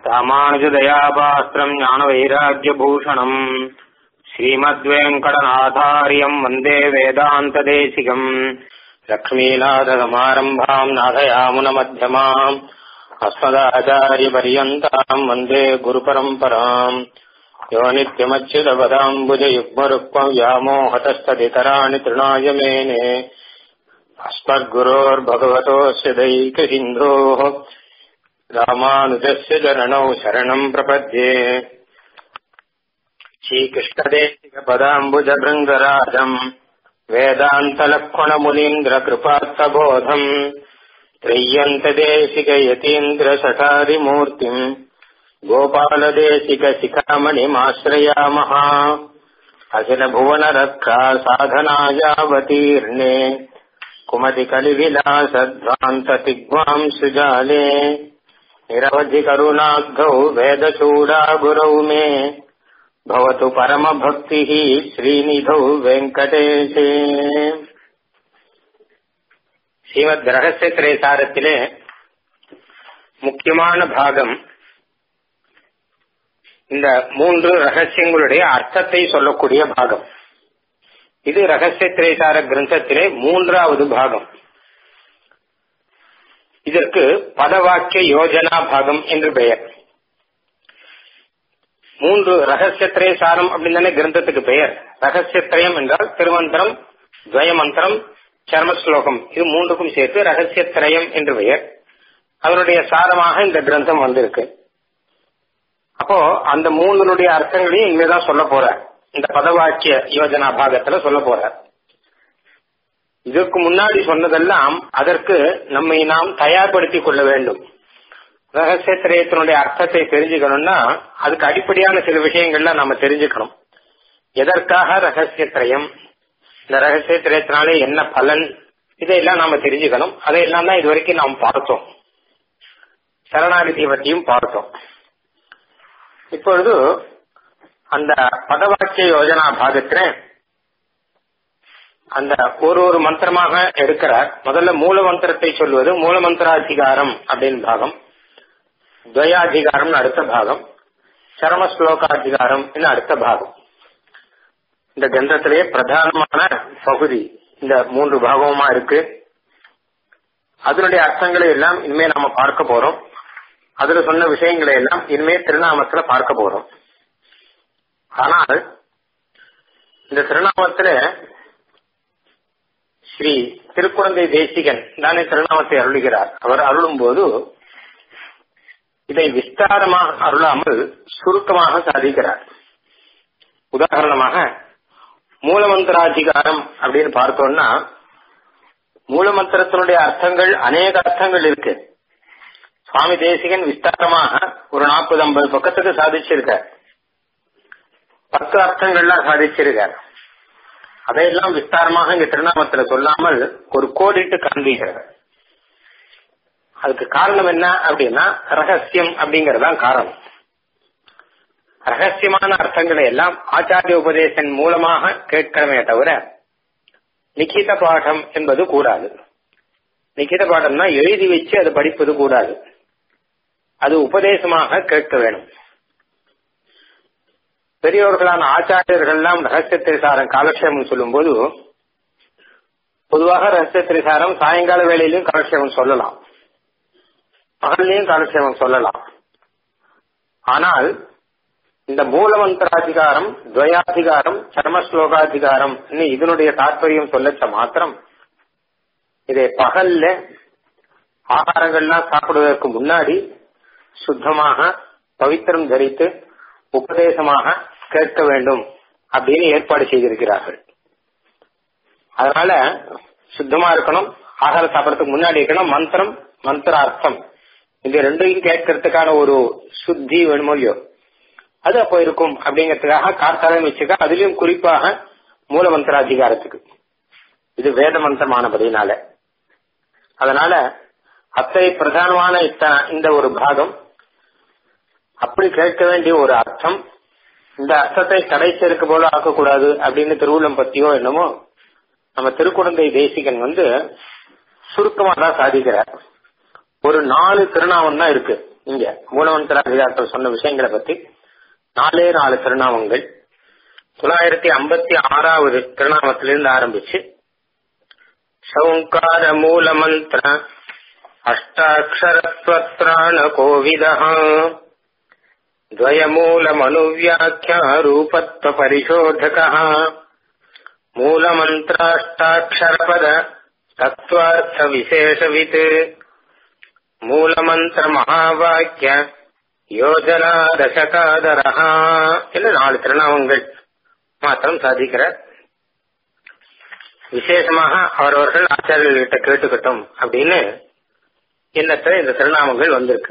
ராமானுஜதயாபாஸ்திரம் ஞானவைராக்கியபூஷணம் ஸ்ரீமத்வேங்கடநாதாரியம் வந்தே வேதாந்ததேசிகம் லக்ஷ்மீநாதசமாரம்பாம் நாதயாமுனமத்தியமாம் अस्मदाचार्यपर्यन्ताम् वन्दे गुरुपरम्पराम् यो नित्यमच्युतपदाम्बुजयुग्मरुक्मम् व्यामोहतस्तदितराणि तृणाय मेने अस्मद्गुरोर्भगवतोऽस्य दैकसिन्धोः रामानुजस्य चरणौ शरणम् प्रपद्ये श्रीकृष्णदेशिकपदाम्बुजभृङ्गराजम् वेदान्तलक्ष्मणमुनीन्द्रकृपार्थबोधम् त्रय्यन्तदेशिकयतीन्द्रसठारिमूर्तिम् गोपालदेशिकशिखामणिमाश्रयामः अखिलभुवनरक्षा साधनायावतीर्णे कुमतिकलिविलासध्वान्ततिग्वाम् सुजाले निरवधिकरुणाब्धौ वेदचूडागुरौ मे भवतु परमभक्तिः श्रीनिधौ வெங்கடேஷே ஸ்ரீமத் ரகசிய திரைசாரத்திலே முக்கியமான பாகம் இந்த மூன்று ரகசியங்களுடைய அர்த்தத்தை சொல்லக்கூடிய பாகம் இது ரகசிய திரைசார கிரந்தத்திலே மூன்றாவது பாகம் இதற்கு பதவாக்கிய யோஜனா பாகம் என்று பெயர் மூன்று ரகசிய திரைசாரம் அப்படின்னு தானே கிரந்தத்துக்கு பெயர் ரகசிய திரயம் என்றால் திருமந்திரம் துவயமந்திரம் சர்ம ஸ்லோகம் இது மூன்றுக்கும் சேர்த்து ரகசிய திரயம் என்று பெயர் அதனுடைய சாரமாக இந்த கிரந்தம் வந்திருக்கு அப்போ அந்த மூணுடைய அர்த்தங்களையும் இங்கதான் சொல்ல போற இந்த பதவாக்கிய யோஜனா பாகத்துல சொல்ல போற இதற்கு முன்னாடி சொன்னதெல்லாம் அதற்கு நம்மை நாம் தயார்படுத்திக் கொள்ள வேண்டும் ரகசிய திரயத்தினுடைய அர்த்தத்தை தெரிஞ்சுக்கணும்னா அதுக்கு அடிப்படையான சில விஷயங்கள்லாம் நம்ம தெரிஞ்சுக்கணும் எதற்காக ரகசிய திரயம் இந்த ரகசிய திரயத்தினாலே என்ன பலன் இதையெல்லாம் நாம தெரிஞ்சுக்கணும் அதையெல்லாம் தான் இது வரைக்கும் நாம் பார்த்தோம் சரணாகதியை பற்றியும் பார்த்தோம் இப்பொழுது அந்த பதவாக்கிய யோஜனா பாகத்துல அந்த ஒரு ஒரு மந்திரமாக எடுக்கிறார் முதல்ல மூல மந்திரத்தை சொல்வது மூல மந்திராதிகாரம் அப்படின்னு பாகம் துவயாதிகாரம் அடுத்த பாகம் சரம ஸ்லோகாதிகாரம் அடுத்த பாகம் இந்த கிரந்தத்திலேயே பிரதானமான பகுதி இந்த மூன்று பாகமா இருக்கு அதனுடைய அர்த்தங்களை எல்லாம் இனிமே நாம பார்க்க போறோம் அதுல சொன்ன விஷயங்களை எல்லாம் இனிமே திருநாமத்துல பார்க்க போறோம் ஆனால் இந்த திருநாமத்துல ஸ்ரீ திருக்குழந்தை தேசிகன் தானே திருநாமத்தை அருளுகிறார் அவர் அருளும் போது இதை விஸ்தாரமாக அருளாமல் சுருக்கமாக சாதிக்கிறார் உதாரணமாக மூலமந்திராதிகாரம் அப்படின்னு பார்த்தோம்னா மூலமந்திரத்தினுடைய அர்த்தங்கள் அநேக அர்த்தங்கள் இருக்கு சுவாமி தேசிகன் விஸ்தாரமாக ஒரு நாற்பது ஐம்பது பக்கத்துக்கு சாதிச்சிருக்கார் பத்து அர்த்தங்கள்லாம் சாதிச்சிருக்கார் அதையெல்லாம் விஸ்தாரமாக இங்க திருநாமத்துல சொல்லாமல் ஒரு கோடிட்டு காண்பிக்கிறார் அதுக்கு காரணம் என்ன அப்படின்னா ரகசியம் அப்படிங்கறதுதான் காரணம் ரகசியமான அர்த்தங்களை எல்லாம் ஆச்சாரிய உபதேசன் மூலமாக கேட்கிறமே தவிர லிখিத பாடம் என்பது கூடாது லிখিத பாடம்னா எழுதி வச்சு அது படிப்பது கூடாது அது உபதேசமாக கேட்க வேணும் பெரியோர்களான ஆச்சாரியர்கள் எல்லாம் ரகசிய திரிசாரம் காலக்ஷேமம் சொல்லும் போது பொதுவாக ரகசிய திரிசாரம் சாயங்கால வேலையிலும் காலக்ஷேமம் சொல்லலாம் பகல்லையும் காலக்ஷேமம் சொல்லலாம் ஆனால் இந்த மூலமந்திராதிகாரம் துவயாதிகாரம் சர்மஸ்லோகாதிகாரம் இதனுடைய தாற்பயம் சொல்லச்ச மாத்திரம் இதை பகல்ல ஆகாரங்கள்லாம் சாப்பிடுவதற்கு முன்னாடி சுத்தமாக பவித்திரம் தரித்து உபதேசமாக கேட்க வேண்டும் அப்படின்னு ஏற்பாடு செய்திருக்கிறார்கள் அதனால சுத்தமா இருக்கணும் ஆகாரம் சாப்பிடறதுக்கு முன்னாடி இருக்கணும் மந்திரம் மந்திர அர்த்தம் இந்த ரெண்டையும் கேட்கறதுக்கான ஒரு சுத்தி வேணுமோ இல்லையோ அது அப்போ இருக்கும் அப்படிங்கறதுக்காக கார்த்தாலம் வச்சுக்க அதுலயும் குறிப்பாக மூலமந்திராதிகாரத்துக்கு இது வேத மந்திரமானபடினால அதனால அத்தனை பிரதானமான இந்த ஒரு பாகம் அப்படி கேட்க வேண்டிய ஒரு அர்த்தம் இந்த அர்த்தத்தை கடைசிருக்கு போல ஆக்கக்கூடாது அப்படின்னு திருவுள்ளம் பத்தியோ என்னமோ நம்ம திருக்குழந்தை தேசிகன் வந்து சுருக்கமா தான் சாதிக்கிறார் ஒரு நாலு திருநாமம் தான் இருக்கு இங்க மூலமந்திராதிகாரத்தில் சொன்ன விஷயங்களை பத்தி நாலே நாலு திருநாமங்கள் தொள்ளாயிரத்தி ஐம்பத்தி ஆறாவது திருநாமத்திலிருந்து ஆரம்பிச்சு சௌங்கார மூலமந்திர அஷ்டாட்சரத்வத்ராண கோவிதா द्वयमूलमनुव्याख्या रूपत्वपरिशोधकः मूलमन्त्राष्टाक्षरपद तत्त्वार्थविशेषवित् மூலமந்திரமகாவாக்கிய யோஜனா தசகாதரஹா என்று நாலு திருநாமங்கள் மாத்திரம் சாதிக்கிறார் விசேஷமாக அவரவர்கள் ஆச்சாரியர்கிட்ட கேட்டுக்கட்டும் அப்படின்னு எண்ணத்துல இந்த திருநாமங்கள் வந்திருக்கு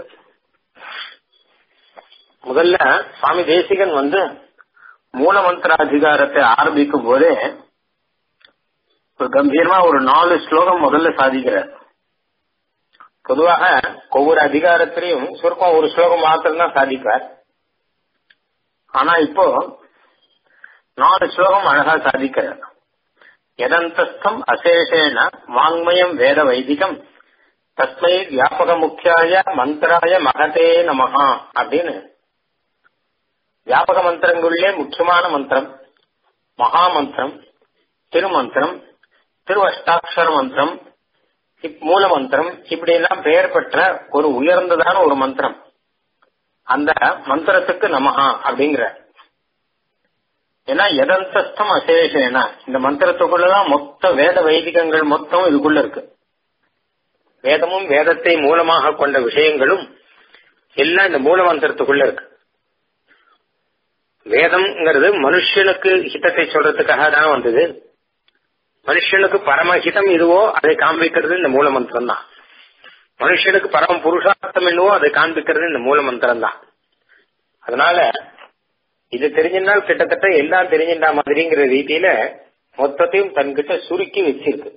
முதல்ல சுவாமி தேசிகன் வந்து மூலமந்திராதிகாரத்தை ஆரம்பிக்கும் போதே ஒரு கம்பீரமா ஒரு நாலு ஸ்லோகம் முதல்ல சாதிக்கிறார் பொதுவாக ஒவ்வொரு அதிகாரத்திலையும் சுருக்கம் ஒரு ஸ்லோகம் மாத்திரம் தான் சாதிப்பார் ஆனா இப்போ நாலு ஸ்லோகம் அழகா சாதிக்கிறார் எதந்தஸ்தம் அசேஷேன வாங்மயம் வேத வைதிகம் தஸ்மை வியாபக முக்கியாய மந்திராய மகதே நமகா அப்படின்னு வியாபக மந்திரங்களிலே முக்கியமான மந்திரம் மகா மந்திரம் திருமந்திரம் திருவஷ்டாட்சர மந்திரம் மூல மந்திரம் இப்படி எல்லாம் பெயர் பெற்ற ஒரு உயர்ந்ததான ஒரு மந்திரம் அந்த மந்திரத்துக்கு நமகா அப்படிங்கிற ஏன்னா எதந்தஸ்தம் அசேஷேனா இந்த மந்திரத்துக்குள்ளதான் மொத்த வேத வைதிகங்கள் மொத்தம் இதுக்குள்ள இருக்கு வேதமும் வேதத்தை மூலமாக கொண்ட விஷயங்களும் எல்லாம் இந்த மூல மந்திரத்துக்குள்ள இருக்கு வேதம்ங்கிறது மனுஷனுக்கு ஹிதத்தை சொல்றதுக்காக தான் வந்தது மனுஷனுக்கு பரமஹிதம் இதுவோ அதை காண்பிக்கிறது இந்த மூல மந்திரம் தான் மனுஷனுக்கு பரம புருஷார்த்தம் என்னவோ அதை காண்பிக்கிறது இந்த மூல மந்திரம் தான் அதனால இது தெரிஞ்சிருந்தால் கிட்டத்தட்ட எல்லாம் தெரிஞ்சின்றா மாதிரிங்கிற ரீதியில மொத்தத்தையும் தன்கிட்ட சுருக்கி வச்சிருக்கு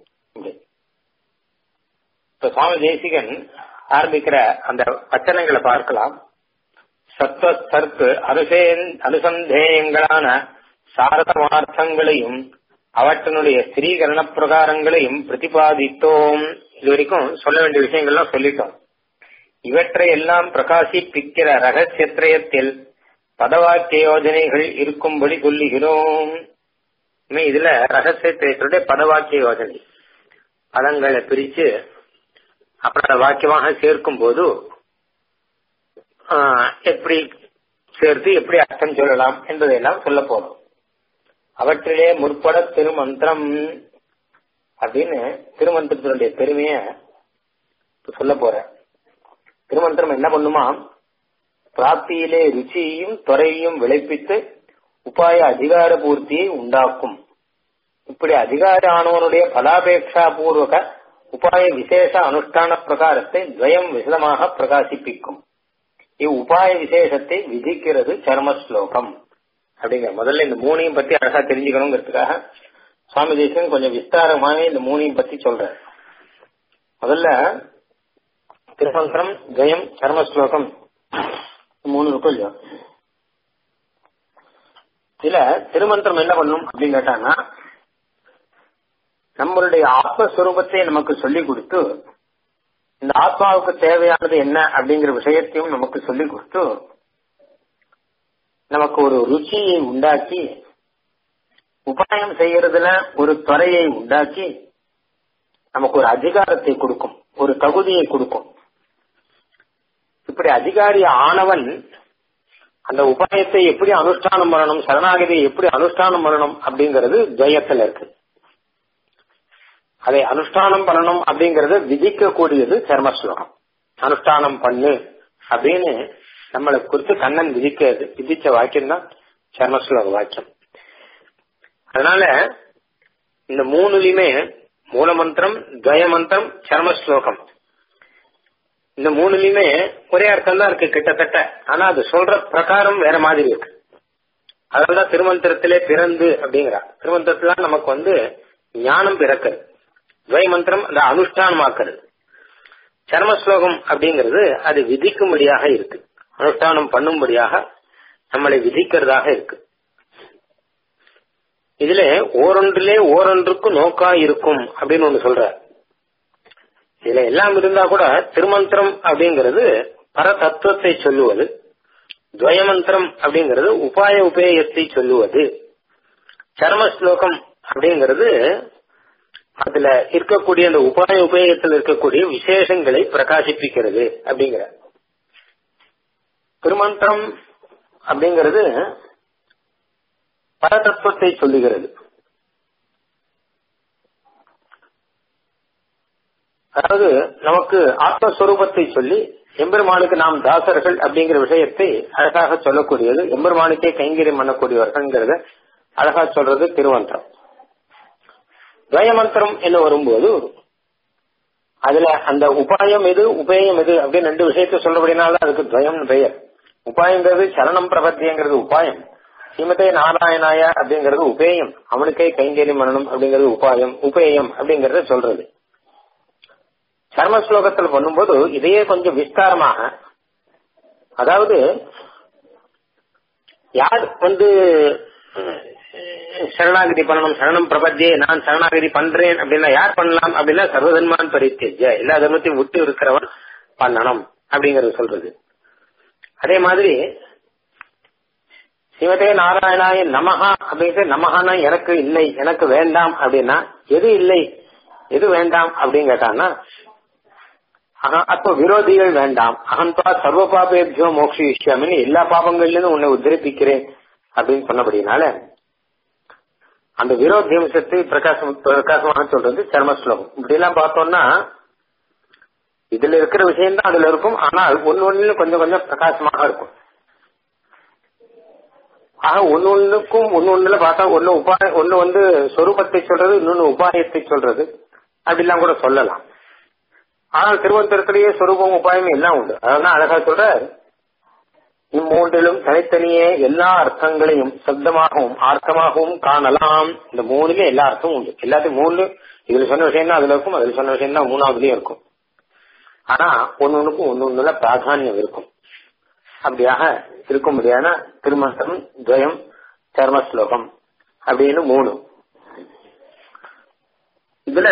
இப்ப சுவாமி தேசிகன் ஆரம்பிக்கிற அந்த வச்சனங்களை பார்க்கலாம் சத்வஸ்தர்க்கு அனுசே அனுசந்தேயங்களான சாரதமார்த்தங்களையும் அவற்றினுடைய ஸ்திரீகரண பிரகாரங்களையும் பிரதிபாதித்தோம் இது வரைக்கும் சொல்ல வேண்டிய விஷயங்கள்லாம் சொல்லிட்டோம் இவற்றை எல்லாம் பிரகாசிப்பிக்கிற ரகசியத்திரயத்தில் பதவாக்கிய யோஜனைகள் இருக்கும்படி சொல்லுகிறோம் இதுல ரகசியத்திரயத்துடைய பதவாக்கிய யோஜனை பதங்களை பிரிச்சு அப்புறம் வாக்கியமாக சேர்க்கும் போது எப்படி சேர்த்து எப்படி அர்த்தம் சொல்லலாம் என்பதையெல்லாம் சொல்ல போறோம் அவற்றிலே முற்பட திருமந்திரம் அப்படின்னு திருமந்திரத்தினுடைய பெருமைய சொல்ல போற திருமந்திரம் என்ன பண்ணுமா பிராப்தியிலே ருச்சியையும் துறையையும் விளைப்பித்து உபாய அதிகார பூர்த்தியை உண்டாக்கும் இப்படி அதிகார ஆனவனுடைய பலாபேட்சா பூர்வக உபாய விசேஷ அனுஷ்டான பிரகாரத்தை துவயம் விசதமாக பிரகாசிப்பிக்கும் இவ் உபாய விசேஷத்தை விதிக்கிறது சர்ம ஸ்லோகம் அப்படிங்கிற முதல்ல இந்த மூணையும் பத்தி அழகா தெரிஞ்சுக்கணுங்கிறதுக்காக சுவாமி தேசன் கொஞ்சம் விஸ்தாரமாக இந்த மூணையும் பத்தி சொல்ற முதல்ல திருமந்திரம் ஜெயம் சர்ம ஸ்லோகம் மூணு இருக்கும் இல்லையா இதுல திருமந்திரம் என்ன பண்ணும் அப்படின்னு கேட்டாங்கன்னா நம்மளுடைய ஆத்மஸ்வரூபத்தை நமக்கு சொல்லி கொடுத்து இந்த ஆத்மாவுக்கு தேவையானது என்ன அப்படிங்கிற விஷயத்தையும் நமக்கு சொல்லி கொடுத்து நமக்கு ஒரு ருச்சியை உண்டாக்கி உபாயம் செய்யறதுல ஒரு துறையை உண்டாக்கி நமக்கு ஒரு அதிகாரத்தை கொடுக்கும் ஒரு தகுதியை கொடுக்கும் இப்படி அதிகாரி ஆனவன் அந்த உபாயத்தை எப்படி அனுஷ்டானம் பண்ணணும் சரணாகதியை எப்படி அனுஷ்டானம் பண்ணணும் அப்படிங்கிறது துவயத்துல இருக்கு அதை அனுஷ்டானம் பண்ணணும் அப்படிங்கறத விதிக்கக்கூடியது சர்மஸ்லோகம் அனுஷ்டானம் பண்ணு அப்படின்னு நம்மளை குறித்து கண்ணன் விதிக்கிறது விதிச்ச வாக்கியம் தான் சர்மஸ்லோக வாக்கியம் அதனால இந்த மூணுலயுமே மூலமந்திரம் துவயமந்திரம் சர்மஸ்லோகம் இந்த மூணுலயுமே ஒரே அர்த்தம் தான் இருக்கு கிட்டத்தட்ட ஆனா அது சொல்ற பிரகாரம் வேற மாதிரி இருக்கு அதனாலதான் திருமந்திரத்திலே பிறந்து அப்படிங்கிறா திருமந்திரத்துல நமக்கு வந்து ஞானம் பிறக்குது துவய மந்திரம் அந்த அனுஷ்டானமாக்குறது சர்ம ஸ்லோகம் அப்படிங்கிறது அது விதிக்கும்படியாக இருக்கு அனுஷ்டானம் பண்ணும்படியாக நம்மளை விதிக்கிறதாக இருக்கு இதுல ஓரொன்றிலே ஓரொன்றுக்கு நோக்கா இருக்கும் அப்படின்னு ஒண்ணு சொல்ற இதுல எல்லாம் இருந்தா கூட திருமந்திரம் அப்படிங்கிறது பர தத்துவத்தை சொல்லுவது துவயமந்திரம் அப்படிங்கிறது உபாய உபேயத்தை சொல்லுவது சர்ம ஸ்லோகம் அப்படிங்கிறது அதுல இருக்கக்கூடிய அந்த உபாய உபயோகத்தில் இருக்கக்கூடிய விசேஷங்களை பிரகாசிப்பிக்கிறது அப்படிங்கிற திருமந்திரம் அப்படிங்கிறது பரதத்துவத்தை சொல்லுகிறது அதாவது நமக்கு ஆத்மஸ்வரூபத்தை சொல்லி எம்பெருமானுக்கு நாம் தாசர்கள் அப்படிங்கிற விஷயத்தை அழகாக சொல்லக்கூடியது எம்பெருமானுக்கே கைங்கரியம் பண்ணக்கூடியவர்கள்ங்கிறத அழகா சொல்றது திருமந்திரம் துவயமந்திரம் என்ன வரும்போது அதுல அந்த உபாயம் எது உபேயம் எது அப்படின்னு ரெண்டு விஷயத்த சொல்றபடினால அதுக்கு துவயம்னு பெயர் உபாயங்கிறது சரணம் பிரபத்தியங்கிறது உபாயம் ஸ்ரீமதே நாராயணாய அப்படிங்கிறது உபேயம் அவனுக்கே கைங்கரியம் பண்ணணும் அப்படிங்கிறது உபாயம் உபேயம் அப்படிங்கறத சொல்றது சர்ம ஸ்லோகத்தில் பண்ணும்போது இதையே கொஞ்சம் விஸ்தாரமாக அதாவது யார் வந்து சரணாகதி பண்ணணும் சரணம் பிரபத்தியே நான் சரணாகதி பண்றேன் அப்படின்னா யார் பண்ணலாம் அப்படின்னா சர்வதன்மான் பரித்தேஜ எல்லா தர்மத்தையும் விட்டு இருக்கிறவன் பண்ணணும் அப்படிங்கறது சொல்றது அதே மாதிரி சிவதே நாராயணாய நமஹா அப்படிங்கிற நமஹானா எனக்கு இல்லை எனக்கு வேண்டாம் அப்படின்னா எது இல்லை எது வேண்டாம் அப்படின்னு கேட்டான்னா அப்போ விரோதிகள் வேண்டாம் அகம்பா சர்வ பாபேபியோ மோக்ஷிஷ்யாமின்னு எல்லா பாபங்கள்ல உன்னை உத்தரிப்பிக்கிறேன் அப்படின்னு சொன்னபடினால அந்த விரோத்தியம்சத்தை பிரகாசம் பிரகாசமாக சொல்றது சர்ம ஸ்லோகம் இப்படி எல்லாம் பார்த்தோம்னா இதுல இருக்கிற விஷயம் தான் அதுல இருக்கும் ஆனால் ஒன்னு ஒன்னு கொஞ்சம் கொஞ்சம் பிரகாசமாக இருக்கும் ஆக ஒன்னு ஒண்ணுக்கும் ஒன்னு ஒண்ணுல பார்த்தா ஒன்னு உபாய ஒன்னு வந்து சொரூபத்தை சொல்றது இன்னொன்னு உபாயத்தை சொல்றது அப்படிலாம் கூட சொல்லலாம் ஆனால் திருவந்தரத்திலேயே சொரூபம் உபாயம் எல்லாம் உண்டு அதான் அழகா சொல்ற இம்மூன்றிலும் தனித்தனியே எல்லா அர்த்தங்களையும் சப்தமாகவும் ஆர்த்தமாகவும் காணலாம் இந்த மூணுல எல்லா அர்த்தமும் உண்டு எல்லாத்தையும் மூணு இதுல சொன்ன விஷயம் தான் அதுல இருக்கும் அதுல சொன்ன விஷயம் தான் மூணாவதுலயும் இருக்கும் ஆனா ஒன்னு ஒண்ணுக்கும் ஒன்னு ஒண்ணுல பிராதானியம் இருக்கும் அப்படியாக இருக்க முடியாத திருமணம் துவயம் சர்ம ஸ்லோகம் அப்படின்னு மூணு இதுல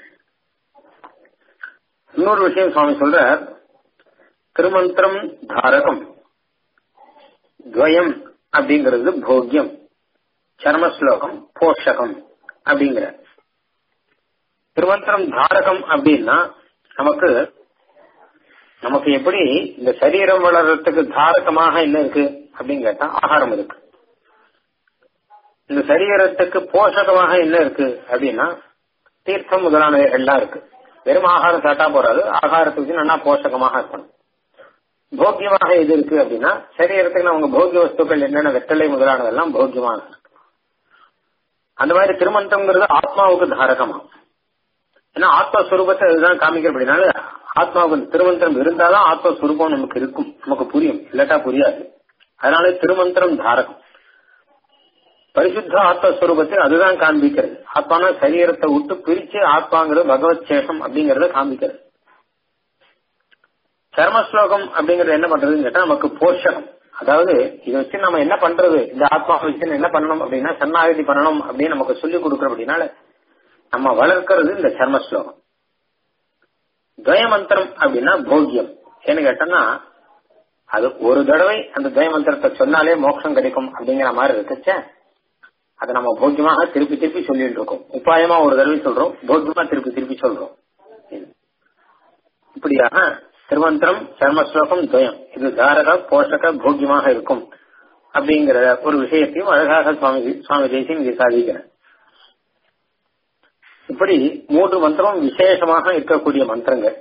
இன்னொரு விஷயம் சுவாமி சொல்ற திருமந்திரம் தாரகம் துவயம் அப்படிங்கிறது போக்கியம் சர்ம ஸ்லோகம் போஷகம் அப்படிங்கிற திருமந்திரம் தாரகம் அப்படின்னா நமக்கு நமக்கு எப்படி இந்த சரீரம் வளர்றதுக்கு தாரகமாக என்ன இருக்கு அப்படின்னு கேட்டா ஆகாரம் இருக்கு இந்த சரீரத்துக்கு போஷகமாக என்ன இருக்கு அப்படின்னா தீர்த்தம் முதலானவை எல்லாம் இருக்கு வெறும் ஆகாரம் சாட்டா போறாது ஆகாரத்துக்கு நல்லா போஷகமாக இருக்கணும் போக்கியமாக எது இருக்கு அப்படின்னா சரீரத்துக்கு நமக்கு போக்கிய வஸ்துக்கள் என்னென்ன வெத்தலை முதலானதெல்லாம் போக்கியமாக இருக்கு அந்த மாதிரி திருமந்தம்ங்கிறது ஆத்மாவுக்கு தாரகமா ஏன்னா ஆத்மஸ்வரூபத்தை அதுதான் காமிக்கிறபடினால ஆத்மாவுக்கு திருமந்திரம் இருந்தாதான் ஆத்மஸ்வரூபம் நமக்கு இருக்கும் நமக்கு புரியும் இல்லாட்டா புரியாது அதனால திருமந்திரம் தாரகம் பரிசுத்த ஆத்மஸ்வரூபத்தை அதுதான் காண்பிக்கிறது ஆத்மானா சரீரத்தை விட்டு பிரிச்சு ஆத்மாங்கிறது பகவத் சேஷம் அப்படிங்கறத காண்பிக்கிறது சர்ம ஸ்லோகம் அப்படிங்கறது என்ன பண்றதுன்னு கேட்டா நமக்கு போஷகம் அதாவது இதை வச்சு நம்ம என்ன பண்றது இந்த ஆத்மா வச்சு என்ன பண்ணணும் அப்படின்னா சரணாகதி பண்ணணும் அப்படின்னு நமக்கு சொல்லி கொடுக்கற அப்படின்னால நம்ம வளர்க்கறது இந்த சர்ம ஸ்லோகம் துவயமந்திரம் அப்படின்னா போக்கியம் ஏன்னு கேட்டோம்னா அது ஒரு தடவை அந்த துவயமந்திரத்தை சொன்னாலே மோட்சம் கிடைக்கும் அப்படிங்கிற மாதிரி இருக்குச்ச அதை நம்ம போக்கியமாக திருப்பி திருப்பி சொல்லிட்டு இருக்கோம் உபாயமா ஒரு தடவை சொல்றோம் போக்கியமா திருப்பி திருப்பி சொல்றோம் இப்படியாக திருமந்திரம் சர்மஸ்லோகம் துவயம் இது தாரக போஷக போக்கியமாக இருக்கும் அப்படிங்கிற ஒரு விஷயத்தையும் அழகாக சுவாமி சுவாமி தேசியம் இங்கே சாதிக்கிறார் இப்படி மூன்று மந்திரம் விசேஷமாக இருக்கக்கூடிய மந்திரங்கள்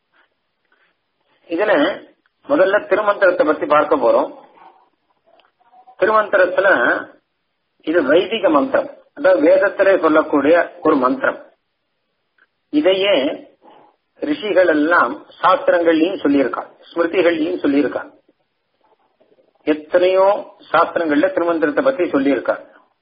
இதுல முதல்ல திருமந்திரத்தை பத்தி பார்க்க போறோம் திருமந்திரத்துல இது வைதிக மந்திரம் அதாவது வேதத்திலே சொல்லக்கூடிய ஒரு மந்திரம் இதையே ரிஷிகள் எல்லாம் சாஸ்திரங்கள்லயும் சொல்லியிருக்காங்க ஸ்மிருதிகள்லயும் சொல்லியிருக்காங்க எத்தனையோ சாஸ்திரங்கள்ல திருமந்திரத்தை பத்தி சொல்லியிருக்காங்க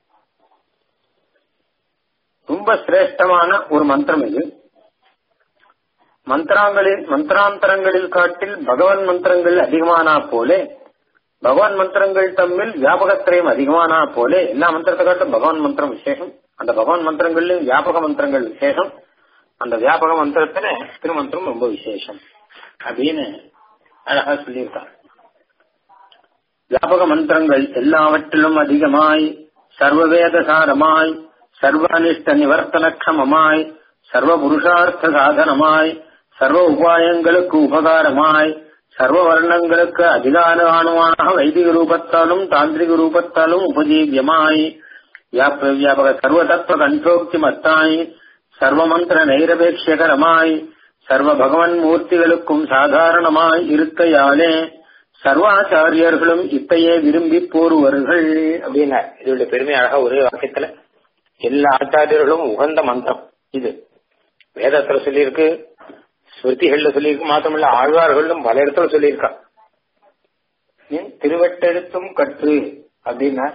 ரொம்ப சிரேஷ்டமான ஒரு மந்திரம் இது மந்திராங்களில் மந்திராந்தரங்களில் காட்டில் பகவான் மந்திரங்கள் அதிகமானா போலே பகவான் மந்திரங்கள் தம்மில் வியாபகத்திரயம் அதிகமானா போலே எல்லா மந்திரத்தை காட்டும் பகவான் மந்திரம் விசேஷம் அந்த பகவான் மந்திரங்கள்லயும் வியாபக மந்திரங்கள் விசேஷம் அந்த வியாபக மந்திரத்துல திருமந்திரம் ரொம்ப விசேஷம் அப்படின்னு அழகா சொல்லியிருக்கார் வியாபக மந்திரங்கள் எல்லாவற்றிலும் அதிகமாய் சர்வவேத சாரமாய் சர்வ அனிஷ்ட நிவர்த்தனக்ஷமமாய் சர்வ புருஷார்த்த சாதனமாய் சர்வ உபாயங்களுக்கு உபகாரமாய் சர்வ வர்ணங்களுக்கு அதிகாரமானமாக வைதிக ரூபத்தாலும் தாந்திரிக ரூபத்தாலும் உபஜீவியமாய் வியாப வியாபக சர்வ தத்துவ கண்டோக்தி மத்தாய் சர்வ மந்திர நைரபேட்சகரமாய் சர்வ பகவன் மூர்த்திகளுக்கும் சாதாரணமாய் இருக்கையாலே சர்வாச்சாரியர்களும் இத்தையே விரும்பி போருவர்கள் அப்படின்னார் இதோட பெருமை அழகா ஒரே வாக்கியத்துல எல்லா ஆச்சாரியர்களும் உகந்த மந்திரம் இது வேதத்துல சொல்லியிருக்கு ஸ்மிருதிகள்ல சொல்லியிருக்கு மாத்திரமில்ல ஆழ்வார்களும் பல இடத்துல சொல்லியிருக்கா ஏன் திருவெட்டெழுத்தும் கற்று அப்படின்னா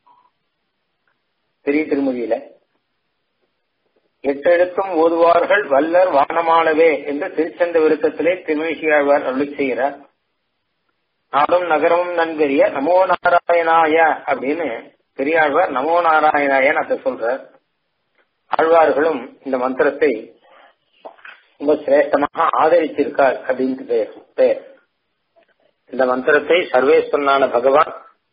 பெரிய திருமொழியில எட்டெழுத்தும் ஓதுவார்கள் வல்லர் வானமானவே என்று திருச்சந்த விருத்தத்திலே திருமேசியாழ்வார் அருளி செய்கிறார் நாடும் நகரமும் நன்கரிய நமோ நாராயணாய அப்படின்னு பெரியாழ்வார் நமோ நாராயணாயன்னு அதை சொல்றார் ஆழ்வார்களும் இந்த மந்திரத்தை ரொம்ப சிரேஷ்டமாக ஆதரிச்சிருக்கார் அப்படின்ட்டு பேர் பேர் இந்த மந்திரத்தை சர்வேஸ்வரனான பகவான்